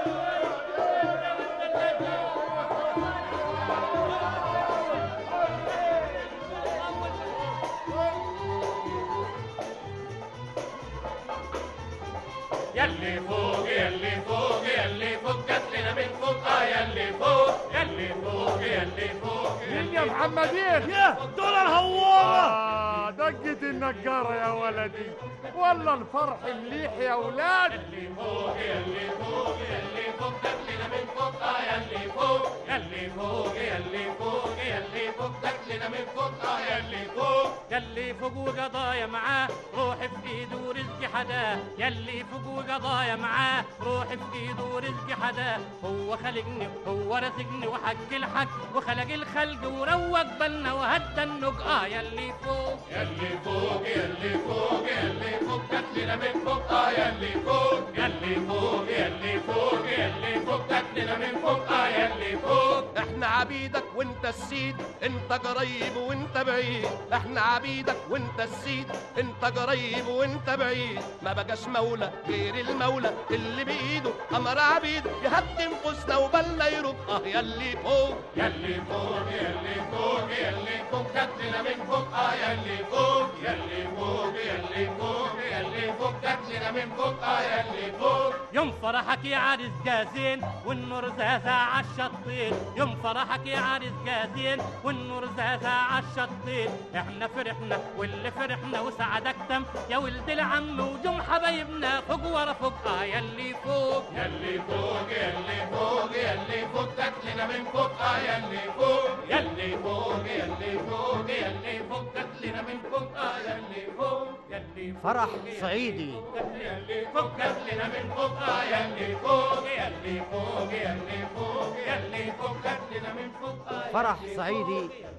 S19: يلي فوق يلي فوق يلي فوق جات لنا من فوق اه يلي فوق يلي فوق يلي فوق
S17: مين يا محمدين يا دول الهوارة آه دقة النجارة يا ولدي والله الفرح مليح يا ولاد
S19: يلي فوق يلي فوق يلي فوق جات لنا من فوق اه يلي فوق يلي فوق يلي فوق يلي فوق جات لنا من فوق اه يلي فوق
S18: يلي فوق وقضايا معاه روحي في ايده ورزق حدا يلي فوق وقضايا معاه روحي في ايده ورزق حدا هو خلقني هو رزقني وحق الحق وخلق الخلق وروق بالنا وهدى النقاه يلي فوق
S19: يلي فوق يلي فوق يلي فوق جات لنا من فوق اه يلي فوق يلي فوق يلي فوق يلي فوق جات لنا من فوق اه يلي فوق
S20: احنا عبيدك وانت السيد انت قريب وانت بعيد احنا عبيدك وانت السيد انت قريب وانت بعيد ما بقاش مولى غير المولى اللي بايده امر عبيد يهدي نفوسنا وبالنا يرد اه يلي فوق
S19: يلي فوق يلي فوق يلي فوق جات لنا من فوق اه يلي فوق يلي فوق يلي فوق يلي فوق جات لنا من فوق اه يلي فوق
S18: يوم فرحك يا عريس جازين والنور زازا عالشطين يوم فرحك يا عريس جازين والنور زازا عالشطين احنا فرحنا واللي فرحنا وسعدك تم يا ولد العم وجم حبايبنا فوق ورا فوق اه يلي فوق
S19: يلي فوق يلي فوق يلي فوق جات لنا من فوق اه يلي فوق يلي فوق يلي فوق يلي فوق جات لنا من فوق اه يلي فوق يلي فوق
S21: فرح صعيدي
S19: يلي فوق جات لنا من فوق اه يلي فوق يلي فوق يلي فوق يلي فوق جات لنا من فوق اه
S21: فرح صعيدي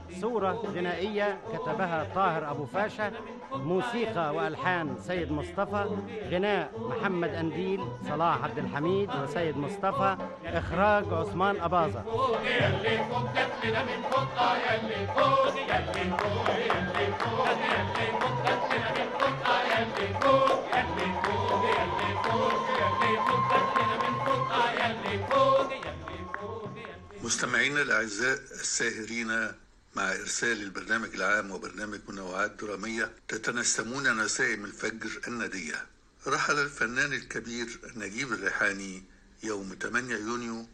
S21: صورة غنائية كتبها طاهر أبو فاشا موسيقى وألحان سيد مصطفى غناء محمد أنديل صلاح عبد الحميد وسيد مصطفى إخراج عثمان أباظة
S19: يلي فوق جات لنا من فوق اه يلي فوق يلي فوق يلي فوق يلي فوق جات لنا من فوق اه يلي فوق يلي فوق يلي فوق يلي فوق جات لنا من فوق اه يلي فوق يلي فوق
S2: مستمعينا الأعزاء الساهرين مع إرسال البرنامج العام وبرنامج منوعات درامية تتنسمون نسائم الفجر الندية رحل الفنان الكبير نجيب الريحاني يوم 8 يونيو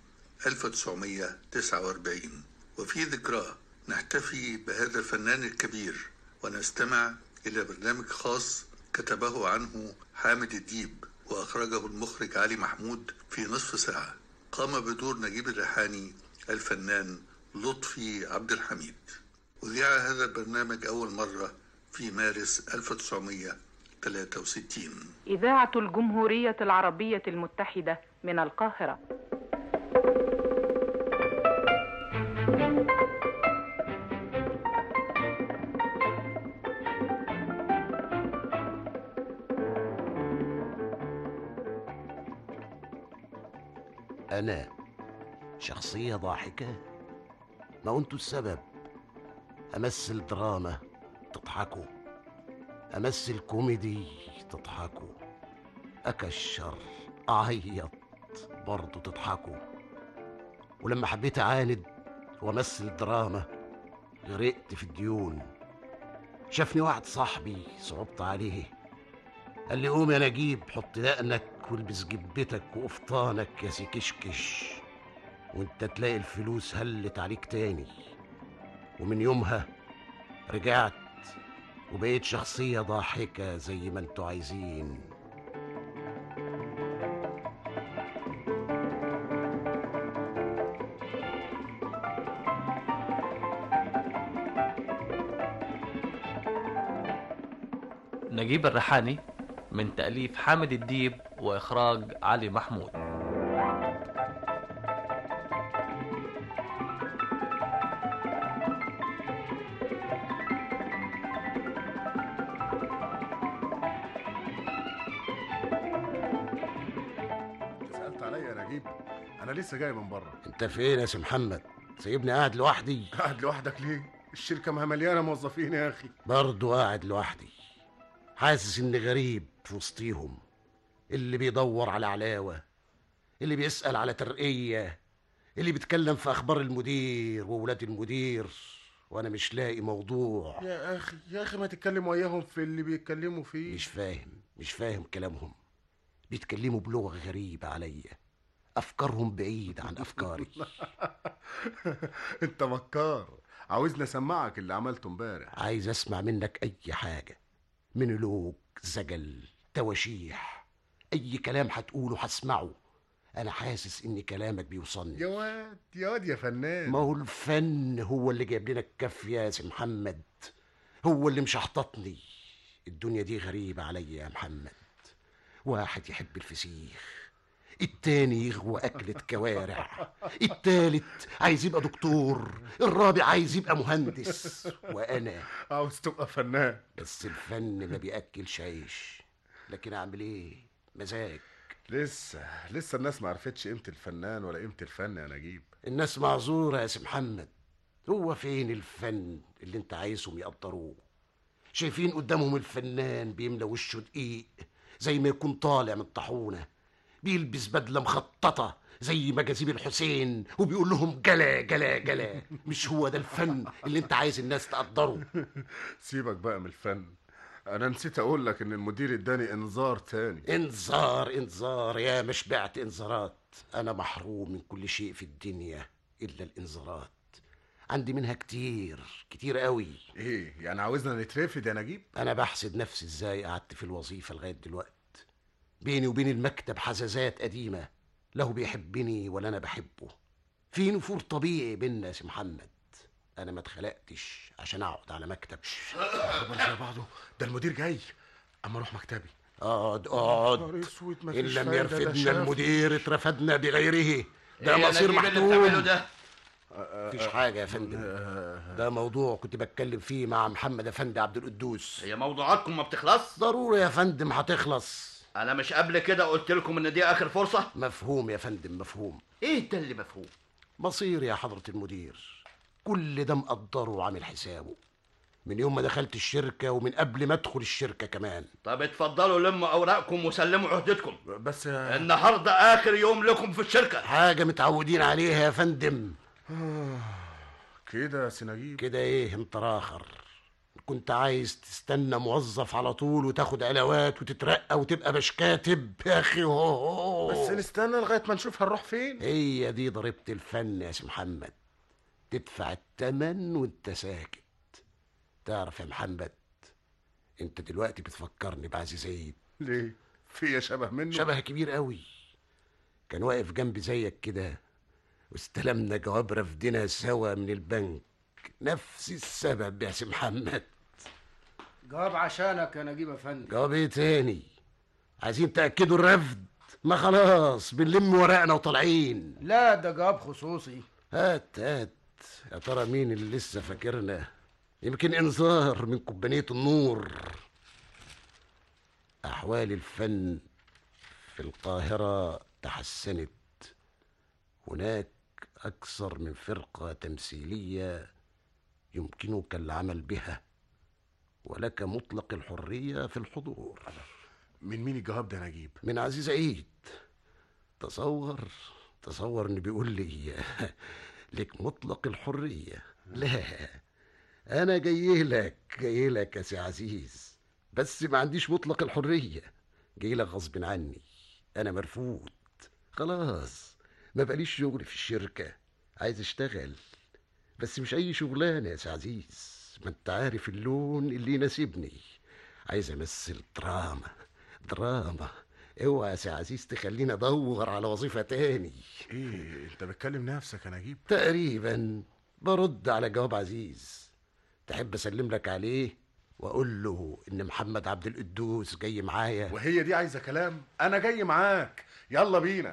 S2: 1949 وفي ذكراه نحتفي بهذا الفنان الكبير ونستمع إلى برنامج خاص كتبه عنه حامد الديب وأخرجه المخرج علي محمود في نصف ساعة قام بدور نجيب الريحاني الفنان لطفي عبد الحميد وذيع هذا البرنامج أول مرة في مارس 1963
S22: إذاعة الجمهورية العربية المتحدة من القاهرة
S5: أنا شخصية ضاحكة ما أنتوا السبب أمثل دراما تضحكوا أمثل كوميدي تضحكوا أكشر أعيط برضه تضحكوا ولما حبيت أعاند وأمثل دراما غرقت في الديون شافني واحد صاحبي صعبت عليه قال لي قوم يا نجيب حط دقنك والبس جبتك وقفطانك يا سي كشكش وانت تلاقي الفلوس هلت عليك تاني ومن يومها رجعت وبقيت شخصية ضاحكة زي ما انتوا عايزين
S23: نجيب الريحاني من تأليف حامد الديب وإخراج علي محمود
S7: سألت عليا يا نجيب أنا لسه جاي من بره
S5: انت فين يا سي محمد سايبني قاعد لوحدي
S7: قاعد لوحدك ليه؟ الشركة ما مليانة موظفين يا أخي
S5: برضه قاعد لوحدي حاسس اني غريب في وسطيهم اللي بيدور على علاوة اللي بيسأل على ترقية اللي بيتكلم في أخبار المدير وولاد المدير وأنا مش لاقي موضوع
S7: يا أخي يا أخي ما تتكلم وياهم في اللي بيتكلموا فيه
S5: مش فاهم مش فاهم كلامهم بيتكلموا بلغة غريبة عليا أفكارهم بعيد عن أفكاري
S7: أنت مكار عاوزني أسمعك اللي عملته امبارح
S5: عايز أسمع منك أي حاجة منولوج زجل تواشيح أي كلام هتقوله هسمعه أنا حاسس إن كلامك بيوصلني
S7: يا واد يا واد يا فنان
S5: ما هو الفن هو اللي جايب لنا الكافية يا سي محمد هو اللي مشحططني الدنيا دي غريبة عليا يا محمد واحد يحب الفسيخ التاني يغوى أكلة كوارع التالت عايز يبقى دكتور الرابع عايز يبقى مهندس وأنا
S7: عاوز تبقى فنان
S5: بس الفن ما بيأكلش عيش لكن أعمل إيه مزاج
S7: لسه لسه الناس ما عرفتش قيمة الفنان ولا قيمة الفن يا نجيب
S5: الناس معذورة يا سي محمد هو فين الفن اللي انت عايزهم يقدروه شايفين قدامهم الفنان بيملى وشه دقيق زي ما يكون طالع من طاحونة بيلبس بدلة مخططة زي مجاذيب الحسين وبيقول لهم جلا جلا جلا مش هو ده الفن اللي انت عايز الناس تقدره
S7: سيبك بقى من الفن انا نسيت اقول لك ان المدير اداني انذار تاني
S5: انذار انذار يا مش بعت انذارات انا محروم من كل شيء في الدنيا الا الانذارات عندي منها كتير كتير قوي
S7: ايه يعني عاوزنا نترفد يا نجيب
S5: انا بحسد نفسي ازاي قعدت في الوظيفه لغايه دلوقت بيني وبين المكتب حزازات قديمه لا هو بيحبني ولا انا بحبه في نفور طبيعي بينا يا سي محمد انا ما اتخلقتش عشان اقعد على مكتب
S7: خبر زي بعضه ده المدير جاي اما اروح مكتبي
S5: اقعد اقعد
S7: نهار اسود
S5: ان
S7: مفيش
S5: لم
S7: فايدة، ده
S5: يرفدنا
S7: شاف.
S5: المدير اترفدنا بغيره ده
S20: إيه يا
S5: مصير
S20: نجيب اللي بتعمله
S5: محتوم
S20: ده
S5: مفيش حاجة يا فندم ده موضوع كنت بتكلم فيه مع محمد أفندي عبد القدوس
S1: هي موضوعاتكم ما بتخلص
S5: ضروري يا فندم هتخلص
S1: انا مش قبل كده قلت لكم ان دي اخر فرصه
S5: مفهوم يا فندم مفهوم
S1: ايه ده اللي مفهوم
S5: مصير يا حضرة المدير كل ده مقدره وعامل حسابه من يوم ما دخلت الشركة ومن قبل ما ادخل الشركة كمان
S1: طب اتفضلوا لموا اوراقكم وسلموا عهدتكم
S7: بس
S1: النهارده اخر يوم لكم في الشركه
S5: حاجة متعودين عليها يا فندم
S7: كده يا سناجيب
S5: كده ايه انت راخر كنت عايز تستنى موظف على طول وتاخد علاوات وتترقى وتبقى باش كاتب يا اخي هو هو.
S7: بس نستنى لغايه ما نشوف هنروح فين
S5: هي دي ضريبة الفن يا سي محمد تدفع التمن وانت ساكت تعرف يا محمد انت دلوقتي بتفكرني بعزيز عيد
S7: ليه في شبه منه
S5: شبه كبير قوي كان واقف جنبي زيك كده واستلمنا جواب رفدنا سوا من البنك نفس السبب يا سي محمد
S6: جواب عشانك يا نجيب افندي
S5: جواب ايه تاني عايزين تأكدوا الرفد ما خلاص بنلم ورقنا وطالعين
S6: لا ده جواب خصوصي
S5: هات هات يا ترى مين اللي لسه فاكرنا يمكن انذار من كوبانية النور أحوال الفن في القاهرة تحسنت هناك أكثر من فرقة تمثيلية يمكنك العمل بها ولك مطلق الحرية في الحضور
S7: من مين الجواب ده نجيب
S5: من عزيز عيد تصور تصور انه بيقول لي لك مطلق الحرية لا انا جاي لك جاي لك يا سي عزيز بس ما عنديش مطلق الحرية جاي لك غصب عني انا مرفوض خلاص ما بقاليش شغل في الشركة عايز اشتغل بس مش اي شغلانة يا سي عزيز ما انت عارف اللون اللي يناسبني عايز امثل دراما دراما اوعى يا سي عزيز تخليني ادور على وظيفة تاني
S7: ايه انت بتكلم نفسك يا نجيب
S5: تقريبا برد على جواب عزيز تحب اسلم لك عليه واقول له ان محمد عبد القدوس جاي معايا
S7: وهي دي عايزه كلام انا جاي معاك يلا بينا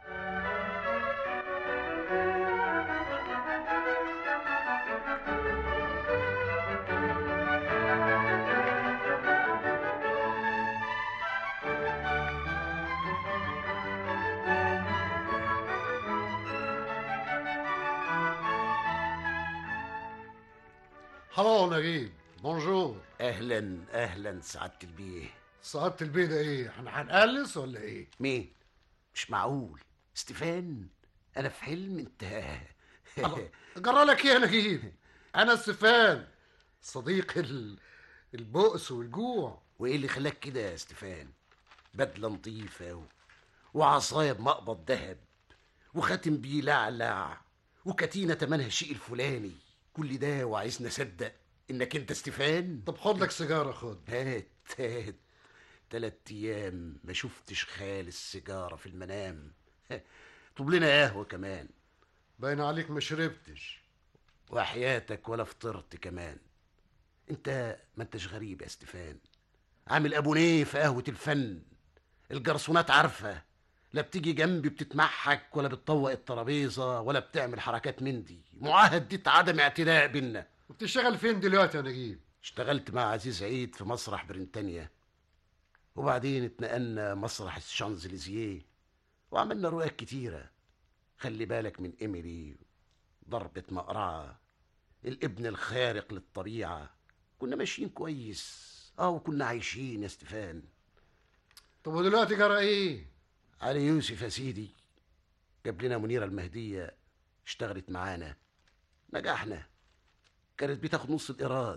S6: هلو نجيب بونجور
S5: اهلا اهلا سعادة البيه
S6: سعادة البيه ده ايه احنا هنقلص ولا ايه
S5: مين مش معقول ستيفان انا في حلم انت
S6: الله، جرى لك ايه يا نجيب انا استفان صديق ال... البؤس والجوع
S5: وايه اللي خلاك كده يا ستيفان بدله نظيفه و... وعصايه بمقبض ذهب وخاتم بيلعلع وكتينه تمنها الشيء الفلاني كل ده وعايزني اصدق انك انت ستيفان
S6: طب خد لك سيجاره خد
S5: هات هات تلات ايام ما شفتش خال السيجاره في المنام طب لنا قهوه كمان
S6: باين عليك ما شربتش
S5: وحياتك ولا فطرت كمان انت ما انتش غريب يا ستيفان عامل ابونيه في قهوه الفن الجرسونات عارفه لا بتيجي جنبي بتتمحك ولا بتطوق الترابيزه ولا بتعمل حركات من دي معاهد دي عدم اعتداء بينا
S6: بتشتغل فين دلوقتي يا نجيب
S5: اشتغلت مع عزيز عيد في مسرح بريطانيا وبعدين اتنقلنا مسرح الشانزليزيه وعملنا رؤيات كتيرة خلي بالك من إيميلي ضربة مقرعة الابن الخارق للطبيعة كنا ماشيين كويس اه وكنا عايشين يا ستيفان
S6: طب ودلوقتي جرى ايه
S5: علي يوسف يا سيدي جاب لنا منيرة المهدية اشتغلت معانا نجحنا كانت بتاخد نص الإيراد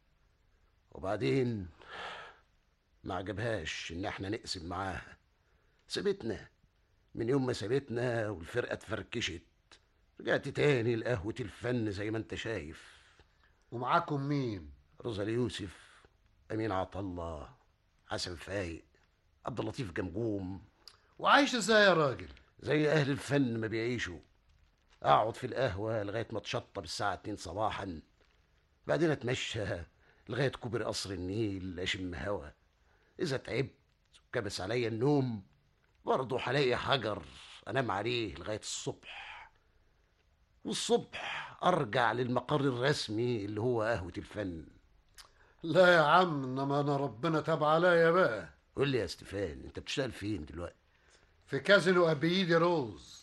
S5: وبعدين ما عجبهاش إن احنا نقسم معاها سابتنا من يوم ما سابتنا والفرقة اتفركشت رجعت تاني لقهوة الفن زي ما انت شايف
S6: ومعاكم مين
S5: روزالي يوسف أمين عطلة حسن فايق عبد اللطيف جمجوم
S6: وعايش ازاي يا راجل
S5: زي أهل الفن ما بيعيشوا أقعد في القهوة لغاية ما تشطب الساعة 2 صباحا بعدين أتمشى لغاية كوبري قصر النيل أشم هوا إذا تعبت وكبس عليا النوم برضه هلاقي حجر أنام عليه لغاية الصبح والصبح ارجع للمقر الرسمي اللي هو قهوة الفن
S6: لا يا عم انما انا ربنا تاب عليا بقى
S5: قول لي يا ستيفان انت بتشتغل فين دلوقتي
S6: في كازينو ابيدي روز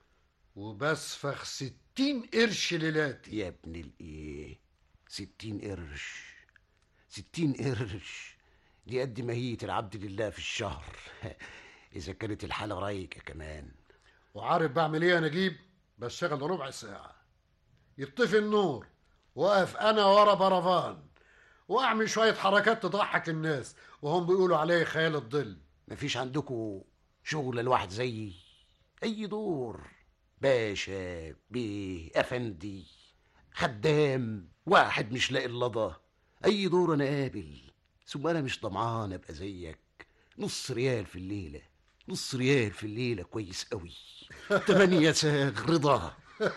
S6: وبسفخ ستين قرش ليلاتي
S5: يا ابن الايه ستين قرش ستين قرش دي قد ماهية العبد لله في الشهر إذا كانت الحالة رايقة كمان
S6: وعارف بعمل ايه يا نجيب بشتغل ربع ساعة يطفي النور واقف انا ورا برفان واعمل شوية حركات تضحك الناس وهم بيقولوا عليه خيال الظل
S5: مفيش عندكم شغل الواحد زيي أي دور باشا بيه أفندي خدام واحد مش لاقي اللضا أي دور أنا قابل ثم أنا مش طمعان أبقى زيك نص ريال في الليلة نص ريال في الليلة كويس قوي تمانية ساغ رضا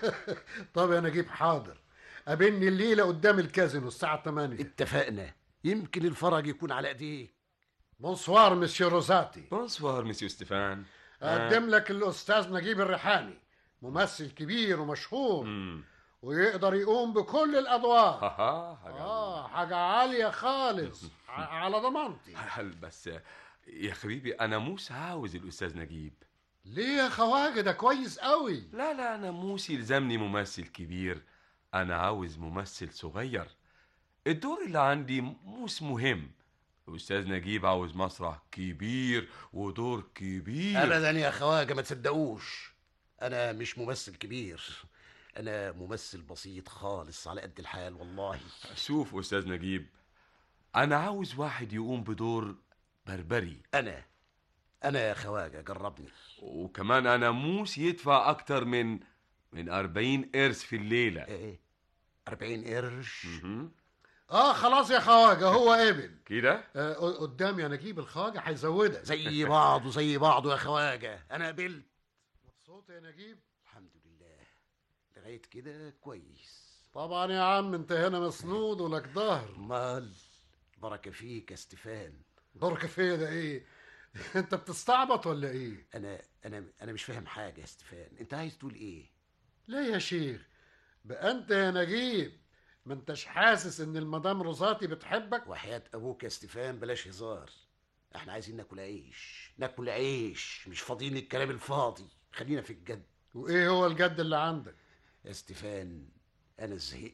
S6: طب يا نجيب حاضر قابلني الليلة قدام الكازينو الساعة 8
S5: اتفقنا يمكن الفرج يكون على ايديك
S6: بونسوار مسيو روزاتي
S4: بونسوار مسيو ستيفان
S6: اقدم لك الاستاذ نجيب الريحاني ممثل كبير ومشهور ويقدر يقوم بكل الادوار
S4: ها حاجة
S6: اه حاجه عاليه خالص ع- على ضمانتي
S4: هل بس يا حبيبي انا موس عاوز الاستاذ نجيب
S6: ليه يا خواجه ده كويس قوي
S4: لا لا انا موس يلزمني ممثل كبير انا عاوز ممثل صغير الدور اللي عندي موس مهم الاستاذ نجيب عاوز مسرح كبير ودور كبير
S5: ابدا يا خواجه ما تصدقوش انا مش ممثل كبير انا ممثل بسيط خالص على قد الحال والله
S4: شوف استاذ نجيب انا عاوز واحد يقوم بدور بربري
S5: انا انا يا خواجه جربني
S4: وكمان انا موس يدفع اكتر من من 40 قرش في الليله
S5: ايه 40 قرش
S6: اه خلاص يا خواجه هو قبل
S4: كده
S6: آه قدام يا نجيب الخواجه هيزودك
S5: زي بعضه زي بعضه يا خواجه انا قبلت
S6: مبسوط يا نجيب
S5: الحمد لله لغايه كده كويس
S6: طبعا يا عم انت هنا مسنود ولك ظهر
S5: مال بركه فيك يا ستيفان
S6: بركه فيا ده ايه انت بتستعبط ولا ايه
S5: انا انا انا مش فاهم حاجه يا ستيفان انت عايز تقول ايه
S6: ليه يا شيخ بقى انت يا نجيب ما انتش حاسس ان المدام روزاتي بتحبك
S5: وحياة ابوك يا ستيفان بلاش هزار احنا عايزين ناكل عيش ناكل عيش مش فاضيين الكلام الفاضي خلينا في الجد
S6: وايه هو الجد اللي عندك
S5: يا ستيفان انا زهقت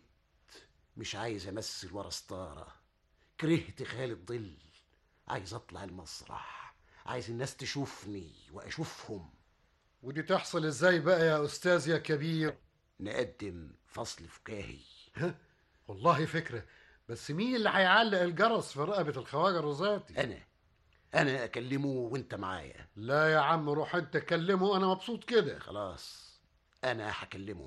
S5: مش عايز امثل ورا ستاره كرهت خيال الظل عايز اطلع المسرح عايز الناس تشوفني واشوفهم
S6: ودي تحصل ازاي بقى يا استاذ يا كبير
S5: نقدم فصل فكاهي
S6: والله فكره بس مين اللي هيعلق الجرس في رقبه الخواجه روزاتي
S5: انا انا اكلمه وانت معايا
S6: لا يا عم روح انت كلمه انا مبسوط كده
S5: خلاص انا هكلمه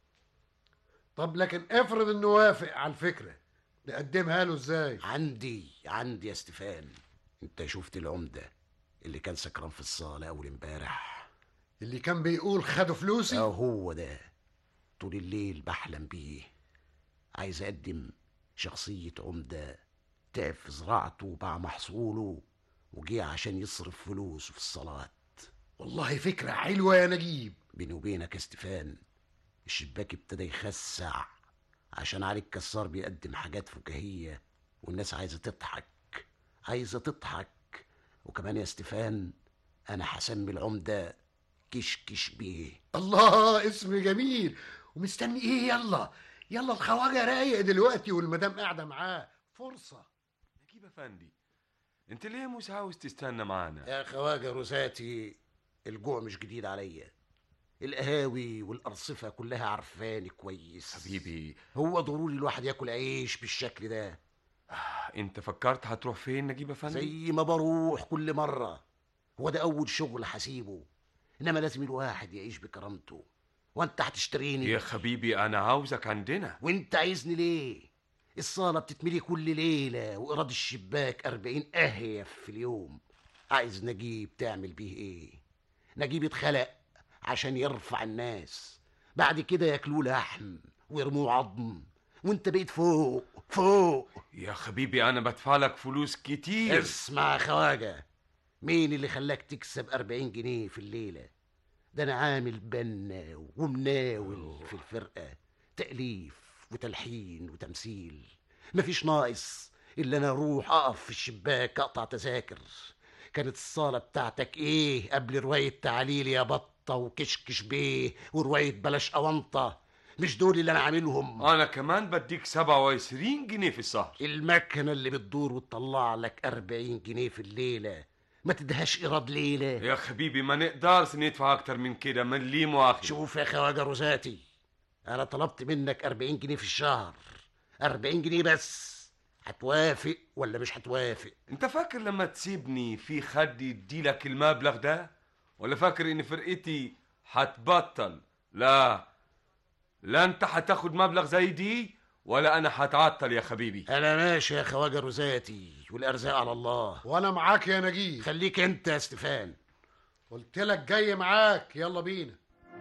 S6: طب لكن افرض انه وافق على الفكره نقدمها له ازاي
S5: عندي عندي يا ستيفان انت شفت العمده اللي كان سكران في الصاله اول امبارح
S6: اللي كان بيقول خدوا فلوسي
S5: اه هو ده طول الليل بحلم بيه عايز اقدم شخصيه عمده تعب في زراعته وباع محصوله وجه عشان يصرف فلوسه في الصلاه
S6: والله فكره حلوه يا نجيب
S5: بيني وبينك يا ستيفان الشباك ابتدى يخسع عشان علي الكسار بيقدم حاجات فكاهية والناس عايزة تضحك عايزة تضحك وكمان يا ستيفان أنا هسمي العمدة كشكش بيه
S6: الله اسم جميل ومستني ايه يلا يلا الخواجه رايق دلوقتي والمدام قاعده معاه فرصه
S4: نجيب افندي انت ليه مش عاوز تستنى معانا
S5: يا خواجة روزاتي الجوع مش جديد عليا القهاوي والأرصفة كلها عارفاني كويس
S4: حبيبي
S5: هو ضروري الواحد ياكل عيش بالشكل ده
S4: انت فكرت هتروح فين نجيب افندي
S5: زي ما بروح كل مرة هو ده أول شغل هسيبه إنما لازم الواحد يعيش بكرامته وأنت هتشتريني
S4: يا حبيبي انا عاوزك عندنا
S5: وأنت عايزني ليه؟ الصالة بتتملي كل ليلة وإيراد الشباك أربعين أهيف في اليوم عايز نجيب تعمل بيه إيه؟ نجيب اتخلق عشان يرفع الناس بعد كده ياكلوه لحم ويرموه عظم وانت بقيت فوق فوق
S4: يا حبيبي انا بدفع لك فلوس كتير
S5: اسمع يا خواجه مين اللي خلاك تكسب 40 جنيه في الليله ده انا عامل بنا ومناول في الفرقه تاليف وتلحين وتمثيل مفيش ناقص الا انا اروح اقف في الشباك اقطع تذاكر كانت الصاله بتاعتك ايه قبل روايه تعاليل يا بطه وكشكش بيه وروايه بلاش اونطه مش دول اللي انا عاملهم
S4: انا كمان بديك 27 جنيه في الشهر
S5: المكنه اللي بتدور وتطلع لك 40 جنيه في الليله ما تدهاش ايراد ليله
S4: يا حبيبي ما نقدرش ندفع اكتر من كده من لي مؤاخذة
S5: شوف يا خواجه روزاتي انا طلبت منك 40 جنيه في الشهر 40 جنيه بس هتوافق ولا مش هتوافق
S4: انت فاكر لما تسيبني في خد يديلك المبلغ ده ولا فاكر ان فرقتي هتبطل لا لا انت هتاخد مبلغ زي دي ولا انا هتعطل يا حبيبي
S5: انا ماشي يا خواجه روزاتي والارزاق على الله
S6: وانا معاك يا نجيب
S5: خليك انت يا استفان
S6: قلت لك جاي معاك يلا بينا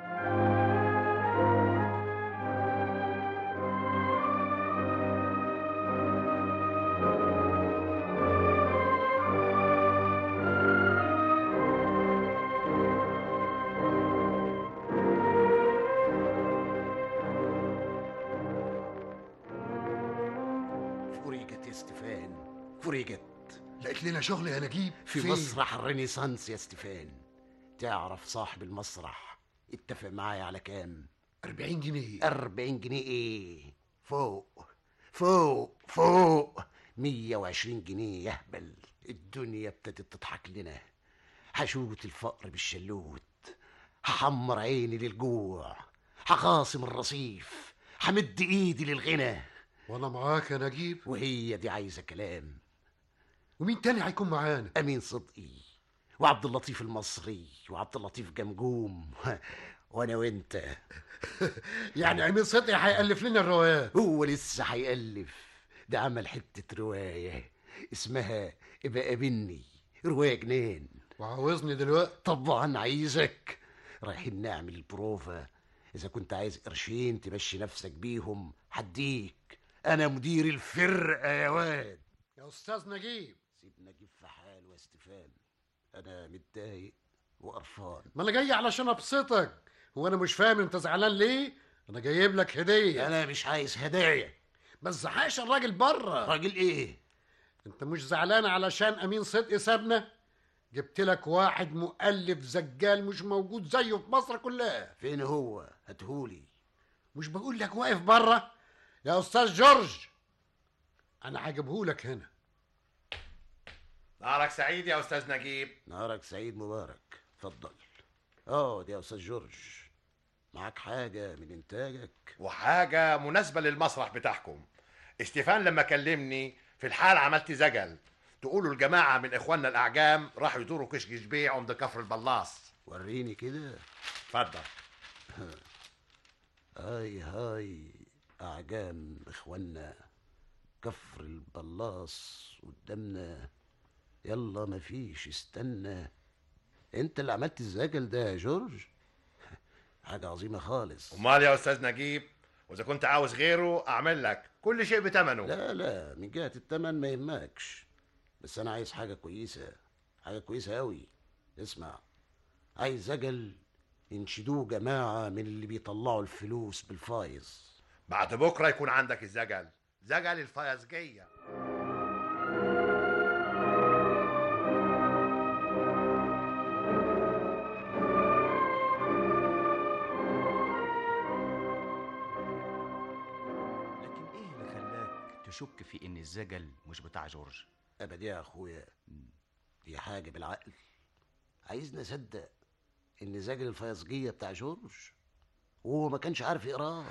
S5: فريجت يا استفان فريجت
S6: لقيت لنا شغل يا نجيب
S5: في
S6: فين؟
S5: مسرح الرينيسانس يا استفان تعرف صاحب المسرح اتفق معايا على كام
S6: 40 جنيه
S5: 40 جنيه ايه فوق فوق فوق 120 جنيه يهبل الدنيا ابتدت تضحك لنا هشوت الفقر بالشلوت هحمر عيني للجوع هخاصم الرصيف همد ايدي للغنى
S6: وانا معاك يا نجيب
S5: وهي دي عايزه كلام
S6: ومين تاني هيكون معانا
S5: امين صدقي وعبد اللطيف المصري وعبد اللطيف جمجوم وانا وانت
S6: يعني امين صدقي هيألف لنا الروايات
S5: هو لسه هيألف ده عمل حتة رواية اسمها ابقى قابلني رواية جنان
S6: وعاوزني دلوقتي
S5: طبعا عايزك رايحين نعمل البروفا إذا كنت عايز قرشين تمشي نفسك بيهم هديك أنا مدير الفرقة يا واد
S6: يا استاذ نجيب
S5: سيب نجيب في حاله يا استفان أنا متضايق وقرفان
S6: ما انا جاي علشان ابسطك هو انا مش فاهم انت زعلان ليه انا جايب لك هديه
S5: أنا مش عايز هدايا
S6: ما تزعقش الراجل بره
S5: راجل إيه
S6: انت مش زعلان علشان امين صدقي سابنا جبت لك واحد مؤلف زجال مش موجود زيه في مصر كلها
S5: فين هو هاتهولي
S6: مش بقول لك واقف بره يا استاذ جورج انا هجيبهولك هنا
S11: نهارك سعيد يا استاذ نجيب
S5: نهارك سعيد مبارك اتفضل اه يا استاذ جورج معاك حاجة من إنتاجك
S11: وحاجة مناسبة للمسرح بتاعكم استيفان لما كلمني في الحال عملت زجل تقولوا الجماعة من إخواننا الأعجام راحوا يدوروا كشك بيع عند كفر البلاص
S5: وريني كده
S11: اتفضل
S5: هاي هاي أعجام إخوانا كفر البلاص قدامنا يلا مفيش استنى انت اللي عملت الزجل ده يا جورج حاجة عظيمة خالص
S11: أمال يا أستاذ نجيب وإذا كنت عاوز غيره أعمل لك كل شيء بتمنه
S5: لا لا من جهة التمن ما يهمكش بس أنا عايز حاجة كويسة حاجة كويسة أوي اسمع عايز زجل ينشدوه جماعة من اللي بيطلعوا الفلوس بالفايز
S11: بعد بكرة يكون عندك الزجل زجل الفيزجية
S13: لكن ايه اللي خلاك تشك في ان الزجل مش بتاع جورج
S5: أبدا يا أخويا دي حاجة بالعقل عايزني أصدق إن زجل الفيزجية بتاع جورج وهو ما كانش عارف يقراه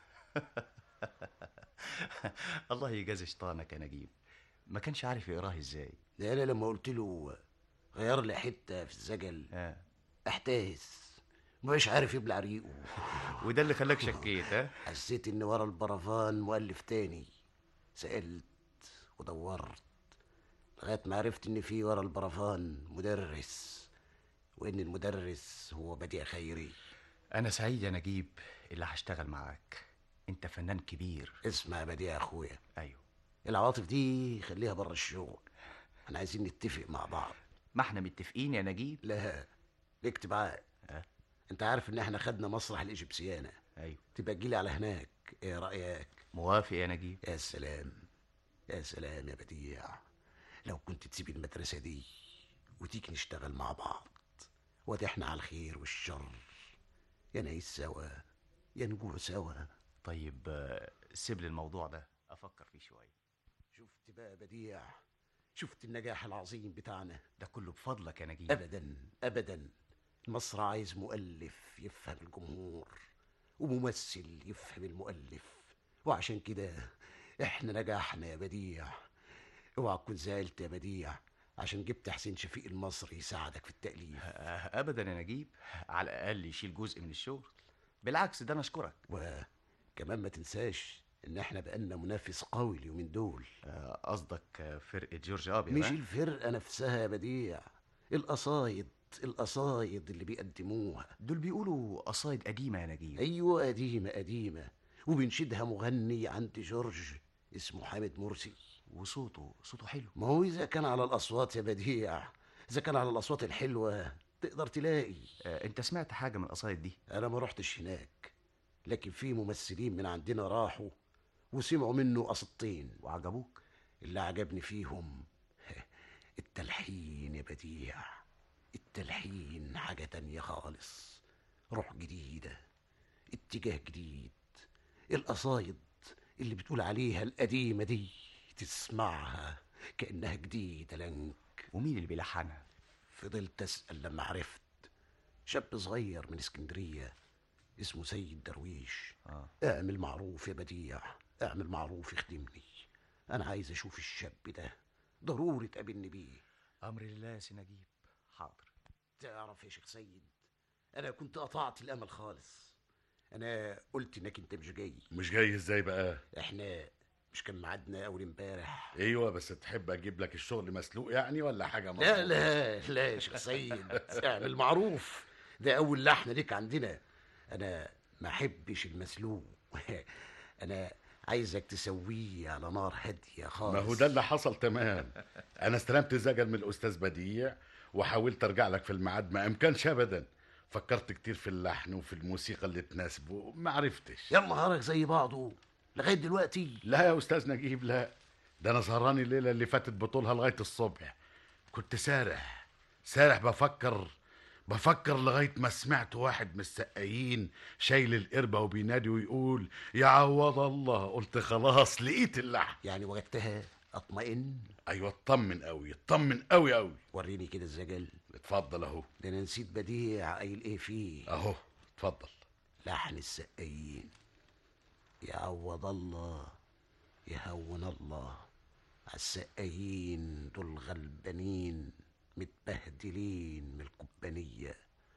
S13: الله يجازي شيطانك يا نجيب ما كانش عارف يقراه ازاي
S5: ده أنا لما قلت له غير لي حتة في الزجل
S13: آه.
S5: احتاس مش عارف يبلع ريقه
S13: وده اللي خلاك شكيت ها
S5: حسيت إن ورا البرفان مؤلف تاني سألت ودورت لغاية ما عرفت إن في ورا البرفان مدرس وإن المدرس هو بديع خيري
S13: انا سعيد يا نجيب اللي هشتغل معاك انت فنان كبير
S5: اسمع يا بديع يا أخويا
S13: ايوه
S5: العواطف دي خليها بره الشغل احنا عايزين نتفق مع بعض
S13: ما احنا متفقين يا نجيب
S5: لا اكتب عقد انت عارف ان احنا خدنا مسرح الايجيبسيانا
S13: ايوه
S5: تبقى تجيلي على هناك ايه رايك
S13: موافق يا نجيب
S5: يا سلام يا سلام يا بديع لو كنت تسيب المدرسه دي وتيجي نشتغل مع بعض وادي احنا على الخير والشر يا نعيش سوا يا نجوع سوا
S13: طيب آه، سيب لي الموضوع ده افكر فيه شويه
S5: شفت بقى بديع شفت النجاح العظيم بتاعنا
S13: ده كله بفضلك يا نجيب
S5: ابدا ابدا مصر عايز مؤلف يفهم الجمهور وممثل يفهم المؤلف وعشان كده احنا نجحنا يا بديع اوعى تكون زعلت يا بديع عشان جبت حسين شفيق المصري يساعدك في التأليف
S13: آه، ابدا يا نجيب على الاقل يشيل جزء من الشغل بالعكس ده انا اشكرك
S5: وكمان ما تنساش ان احنا بقالنا منافس قوي اليومين دول
S13: آه، قصدك آه، فرقه جورج ابي
S5: مش الفرقة نفسها يا بديع القصايد القصايد اللي بيقدموها
S13: دول بيقولوا قصايد قديمه يا نجيب
S5: ايوه قديمة قديمة وبنشدها مغني عند جورج اسمه حامد مرسي
S13: وصوته صوته حلو
S5: ما هو اذا كان على الاصوات يا بديع اذا كان على الاصوات الحلوة تقدر تلاقي
S13: آه، انت سمعت حاجه من القصايد دي
S5: انا ما رحتش هناك لكن في ممثلين من عندنا راحوا وسمعوا منه قصتين
S13: وعجبوك
S5: اللي عجبني فيهم التلحين يا بديع التلحين حاجة تانية خالص روح جديدة اتجاه جديد القصايد اللي بتقول عليها القديمة دي تسمعها كأنها جديدة لنك
S13: ومين اللي بيلحنها
S5: فضلت أسأل لما عرفت شاب صغير من اسكندرية اسمه سيد درويش
S13: آه.
S5: اعمل معروف يا بديع اعمل معروف يخدمني انا عايز اشوف الشاب ده ضروري تقابلني بيه
S13: امر لله يا سي نجيب حاضر
S5: تعرف يا شيخ سيد انا كنت قطعت الامل خالص انا قلت انك انت مش جاي
S3: مش جاي ازاي بقى
S5: احنا مش كان ميعادنا اول امبارح
S3: ايوه بس تحب اجيب لك الشغل مسلوق يعني ولا حاجه
S5: لا
S3: مظبوطة؟
S5: لا لا يا شيخ سيد اعمل معروف ده اول لحن ليك عندنا انا ما احبش المسلوق انا عايزك تسويه على نار هاديه خالص
S3: ما هو ده اللي حصل تمام انا استلمت زجل من الاستاذ بديع وحاولت ارجع لك في الميعاد ما امكنش ابدا فكرت كتير في اللحن وفي الموسيقى اللي تناسبه ما عرفتش
S5: يا نهارك زي بعضه لغايه دلوقتي
S3: لا يا استاذ نجيب لا ده انا سهران الليله اللي فاتت بطولها لغايه الصبح كنت سارح سارح بفكر بفكر لغايه ما سمعت واحد من السقايين شايل القربه وبينادي ويقول يا عوض الله قلت خلاص لقيت اللحن
S5: يعني وجدتها اطمئن
S3: ايوه اطمن قوي اطمن قوي قوي
S5: وريني كده الزجل
S3: اتفضل اهو
S5: ده انا نسيت بديع قايل ايه فيه
S3: اهو اتفضل
S5: لحن السقايين يعوض الله يهون الله عالسقايين دول غلبانين متبهدلين من الكوبانية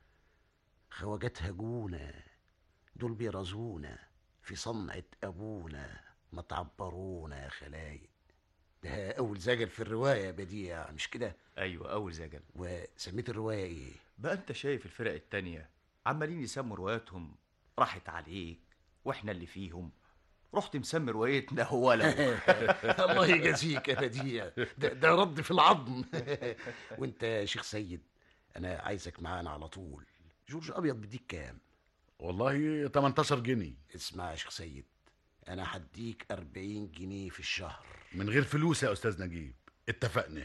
S5: خواجات هجونا دول بيرزونا في صنعة أبونا ما تعبرونا يا خلايق ده أول زجل في الرواية يا بديع مش كده
S13: ايوه اول زجل
S5: وسميت الرواية إيه
S13: بقى انت شايف الفرق التانية عمالين يسموا رواياتهم راحت عليك واحنا اللي فيهم رحت مسمي روايتنا هو لو
S5: الله يجازيك يا بديع ده, ده رد في العظم وانت يا شيخ سيد انا عايزك معانا على طول جورج ابيض بديك كام
S3: والله 18 جنيه
S5: اسمع يا شيخ سيد انا هديك 40 جنيه في الشهر
S3: من غير فلوس يا استاذ نجيب اتفقنا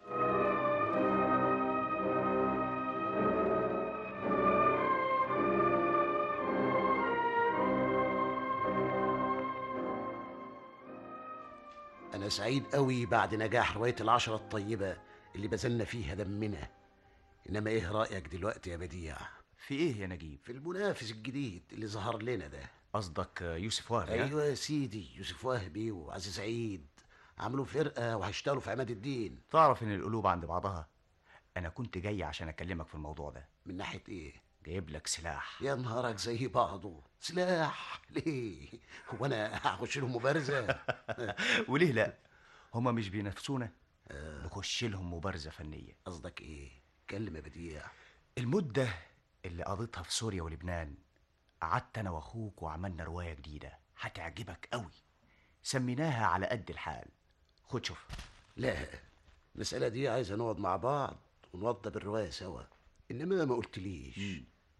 S5: انا سعيد قوي بعد نجاح رواية العشرة الطيبة اللي بذلنا فيها دمنا انما ايه رأيك دلوقتي يا بديع
S13: في ايه يا نجيب
S5: في المنافس الجديد اللي ظهر لنا ده
S13: قصدك يوسف وهبي ها؟
S5: ايوه يا سيدي يوسف وهبي وعزيز عيد عملوا فرقة وهيشتغلوا في عماد الدين
S13: تعرف ان القلوب عند بعضها انا كنت جاي عشان اكلمك في الموضوع ده
S5: من ناحية ايه
S13: جايب لك سلاح
S5: يا نهارك زي بعضه سلاح ليه هو انا هخش لهم مبارزة
S13: وليه لا هما مش بينافسونا نخش لهم مبارزه فنيه
S5: قصدك ايه كلم يا بديع
S13: المده اللي قضيتها في سوريا ولبنان قعدت انا واخوك وعملنا روايه جديده هتعجبك قوي سميناها على قد الحال خد شوف
S5: لا المسألة دي عايزة نقعد مع بعض ونوضب الرواية سوا إنما ما قلتليش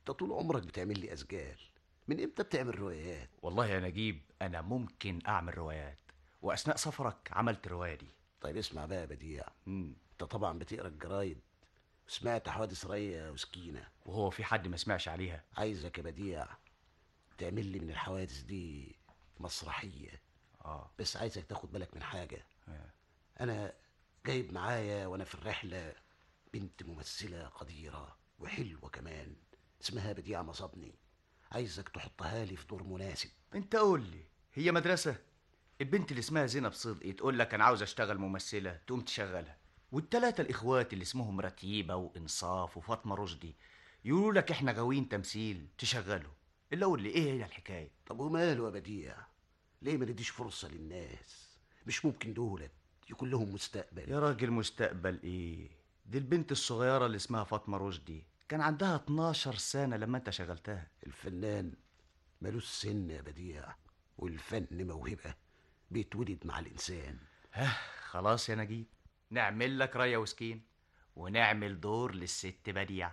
S5: انت طول عمرك بتعمل لي اسجال من امتى بتعمل روايات
S13: والله يا نجيب انا ممكن اعمل روايات واثناء سفرك عملت الروايه دي
S5: طيب اسمع بقى يا بديع انت طبعا بتقرا الجرايد وسمعت حوادث ريا وسكينه
S13: وهو في حد ما سمعش عليها
S5: عايزك يا بديع تعمل لي من الحوادث دي مسرحيه
S13: اه
S5: بس عايزك تاخد بالك من حاجه انا جايب معايا وانا في الرحله بنت ممثله قديره وحلوه كمان اسمها بديعه مصابني عايزك تحطها لي في دور مناسب
S13: انت قول لي هي مدرسه البنت اللي اسمها زينب صدقي تقول لك انا عاوز اشتغل ممثله تقوم تشغلها والتلاتة الاخوات اللي اسمهم رتيبه وانصاف وفاطمه رشدي يقولوا لك احنا غاويين تمثيل تشغله الا قول لي ايه هي الحكايه
S5: طب وماله يا بديع ليه ما نديش فرصه للناس مش ممكن دولت يكون لهم مستقبل
S13: يا راجل مستقبل ايه دي البنت الصغيره اللي اسمها فاطمه رشدي كان عندها 12 سنه لما انت شغلتها
S5: الفنان ملوش سن يا بديع والفن موهبه بيتولد مع الانسان
S13: ها خلاص يا نجيب نعمل لك ريا وسكين ونعمل دور للست بديع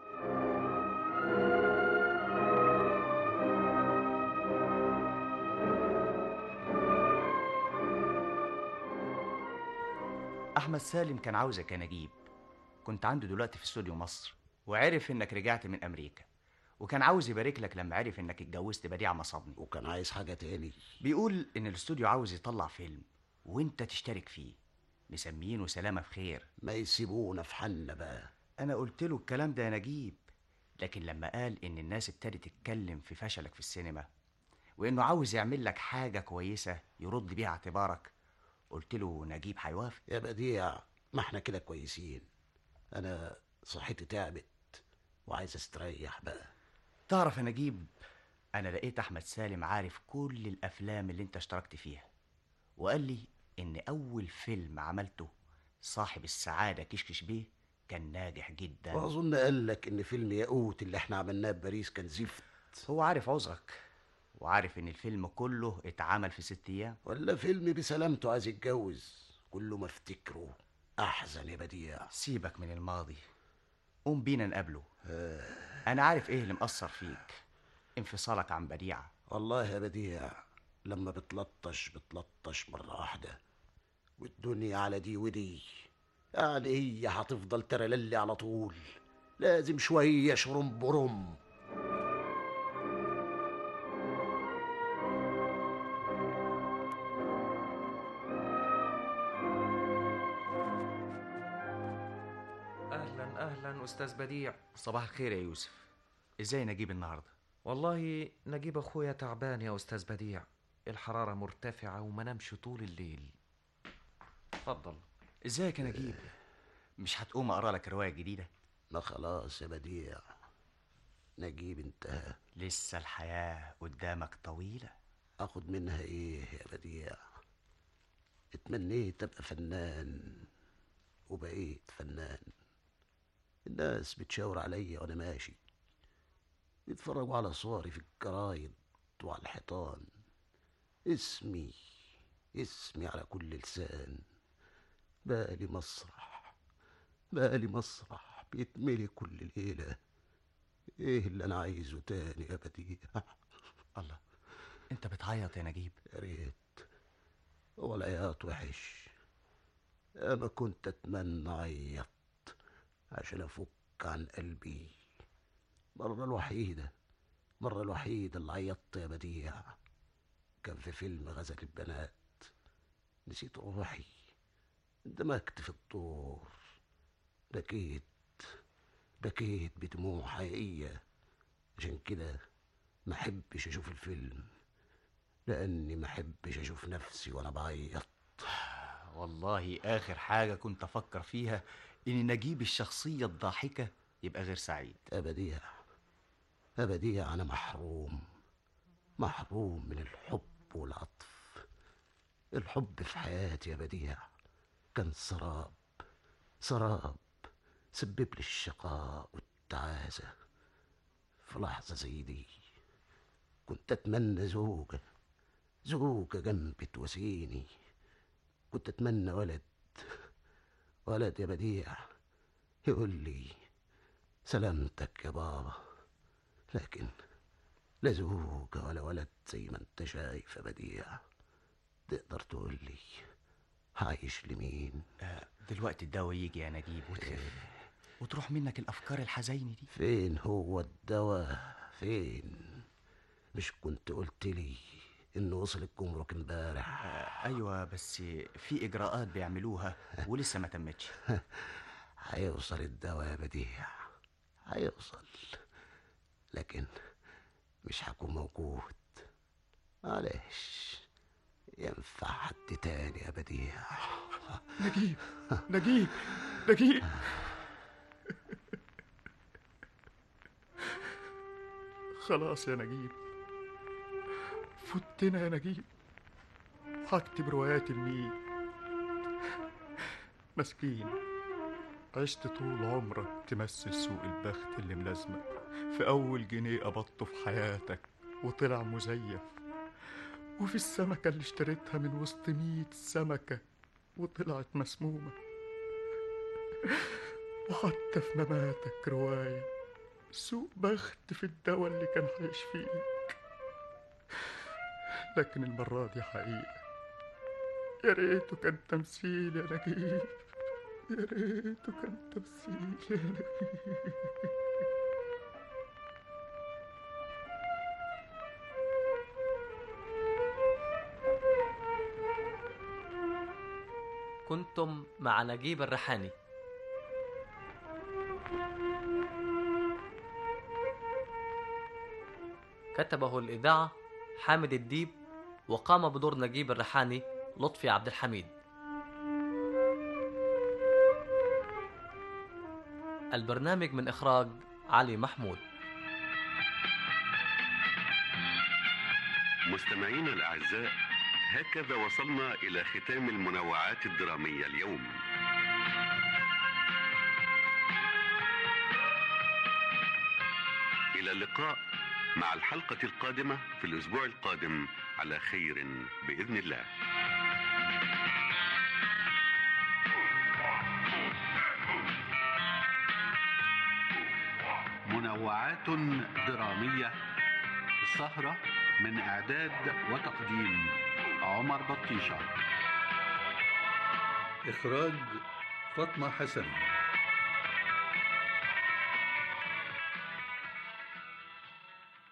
S13: احمد سالم كان عاوزك يا نجيب كنت عنده دلوقتي في استوديو مصر وعرف انك رجعت من امريكا وكان عاوز يبارك لك لما عرف انك اتجوزت بديعه مصابني
S5: وكان عايز حاجه تاني
S13: بيقول ان الاستوديو عاوز يطلع فيلم وانت تشترك فيه مسمينه سلامه في خير
S5: ما يسيبونا في حالنا بقى
S13: انا قلت له الكلام ده يا نجيب لكن لما قال ان الناس ابتدت تتكلم في فشلك في السينما وانه عاوز يعمل لك حاجه كويسه يرد بيها اعتبارك قلت له نجيب هيوافق
S5: يا بديع ما احنا كده كويسين انا صحتي تعبت وعايز استريح بقى
S13: تعرف يا نجيب انا لقيت احمد سالم عارف كل الافلام اللي انت اشتركت فيها وقال لي ان اول فيلم عملته صاحب السعاده كشكش بيه كان ناجح جدا
S5: واظن قال لك ان فيلم ياقوت اللي احنا عملناه بباريس كان زفت
S13: هو عارف عذرك وعارف ان الفيلم كله اتعمل في ست ايام
S5: ولا فيلم بسلامته عايز يتجوز كل ما افتكره احزن يا بديع
S13: سيبك من الماضي قوم بينا نقابله انا عارف ايه اللي مأثر فيك انفصالك عن بديعه
S5: والله يا بديع لما بتلطش بتلطش مرة واحدة والدنيا على دي ودي يعني هي هتفضل ترللي على طول لازم شوية شرم برم
S12: اهلا اهلا استاذ بديع
S13: صباح الخير يا يوسف ازاي نجيب النهارده
S12: والله نجيب اخويا تعبان يا استاذ بديع الحراره مرتفعه وما نامش طول الليل اتفضل
S13: ازيك يا نجيب مش هتقوم اقرا لك روايه جديده
S5: ما خلاص يا بديع نجيب انتهى
S13: لسه الحياه قدامك طويله
S5: اخد منها ايه يا بديع اتمنيت ابقى فنان وبقيت فنان الناس بتشاور عليا وانا ماشي بيتفرجوا على صوري في الجرايد وعلى الحيطان اسمي اسمي على كل لسان بالي مسرح بالي مسرح بيتملي كل ليلة ايه اللي انا عايزه تاني يا بديع
S13: الله انت بتعيط يا نجيب
S5: يا ريت هو العياط وحش انا كنت اتمنى اعيط عشان افك عن قلبي المرة الوحيدة المرة الوحيدة اللي عيطت يا بديع كان في فيلم غزل البنات نسيت روحي اندمجت في الدور بكيت بكيت بدموع حقيقية عشان كده ما احبش اشوف الفيلم لاني ما احبش اشوف نفسي وانا بعيط
S13: والله اخر حاجه كنت افكر فيها ان نجيب الشخصيه الضاحكه يبقى غير سعيد
S5: يا بديع يا بديع انا محروم محروم من الحب والعطف الحب في حياتي يا بديع كان سراب سراب سبب لي الشقاء والتعاسة في لحظة زي دي كنت أتمنى زوجة زوجة جنبي تواسيني كنت أتمنى ولد ولد يا بديع يقول لي سلامتك يا بابا لكن لا زوجة ولا ولد زي ما انت شايف يا بديع تقدر تقول لي عايش لمين
S13: دلوقتي الدواء يجي يا نجيب وتخف وتروح منك الافكار الحزينه دي
S5: فين هو الدواء فين مش كنت قلت لي انه وصل الجمرك امبارح
S13: ايوه بس في اجراءات بيعملوها ولسه ما تمتش
S5: هيوصل الدواء يا بديع هيوصل لكن مش هكون موجود معلش ينفع حد تاني يا بديع
S14: نجيب نجيب نجيب خلاص يا نجيب فتنا يا نجيب هكتب روايات المين مسكين عشت طول عمرك تمثل سوء البخت اللي ملازمك في أول جنيه قبضته في حياتك وطلع مزيف وفي السمكة اللي اشتريتها من وسط مية سمكة وطلعت مسمومة وحتى في مماتك رواية سوء بخت في الدواء اللي كان هيشفيك لكن المرة دي حقيقة يا ريته كان تمثيل يا نجيب يا ريته كان تمثيل يا نجيب
S23: كنتم مع نجيب الريحاني كتبه الإذاعة حامد الديب وقام بدور نجيب الريحاني لطفي عبد الحميد البرنامج من إخراج علي محمود
S15: مستمعينا الأعزاء هكذا وصلنا إلى ختام المنوعات الدرامية اليوم إلى اللقاء مع الحلقة القادمة في الأسبوع القادم على خير بإذن الله
S2: منوعات درامية السهرة من إعداد وتقديم عمر بطيشة إخراج فاطمة حسن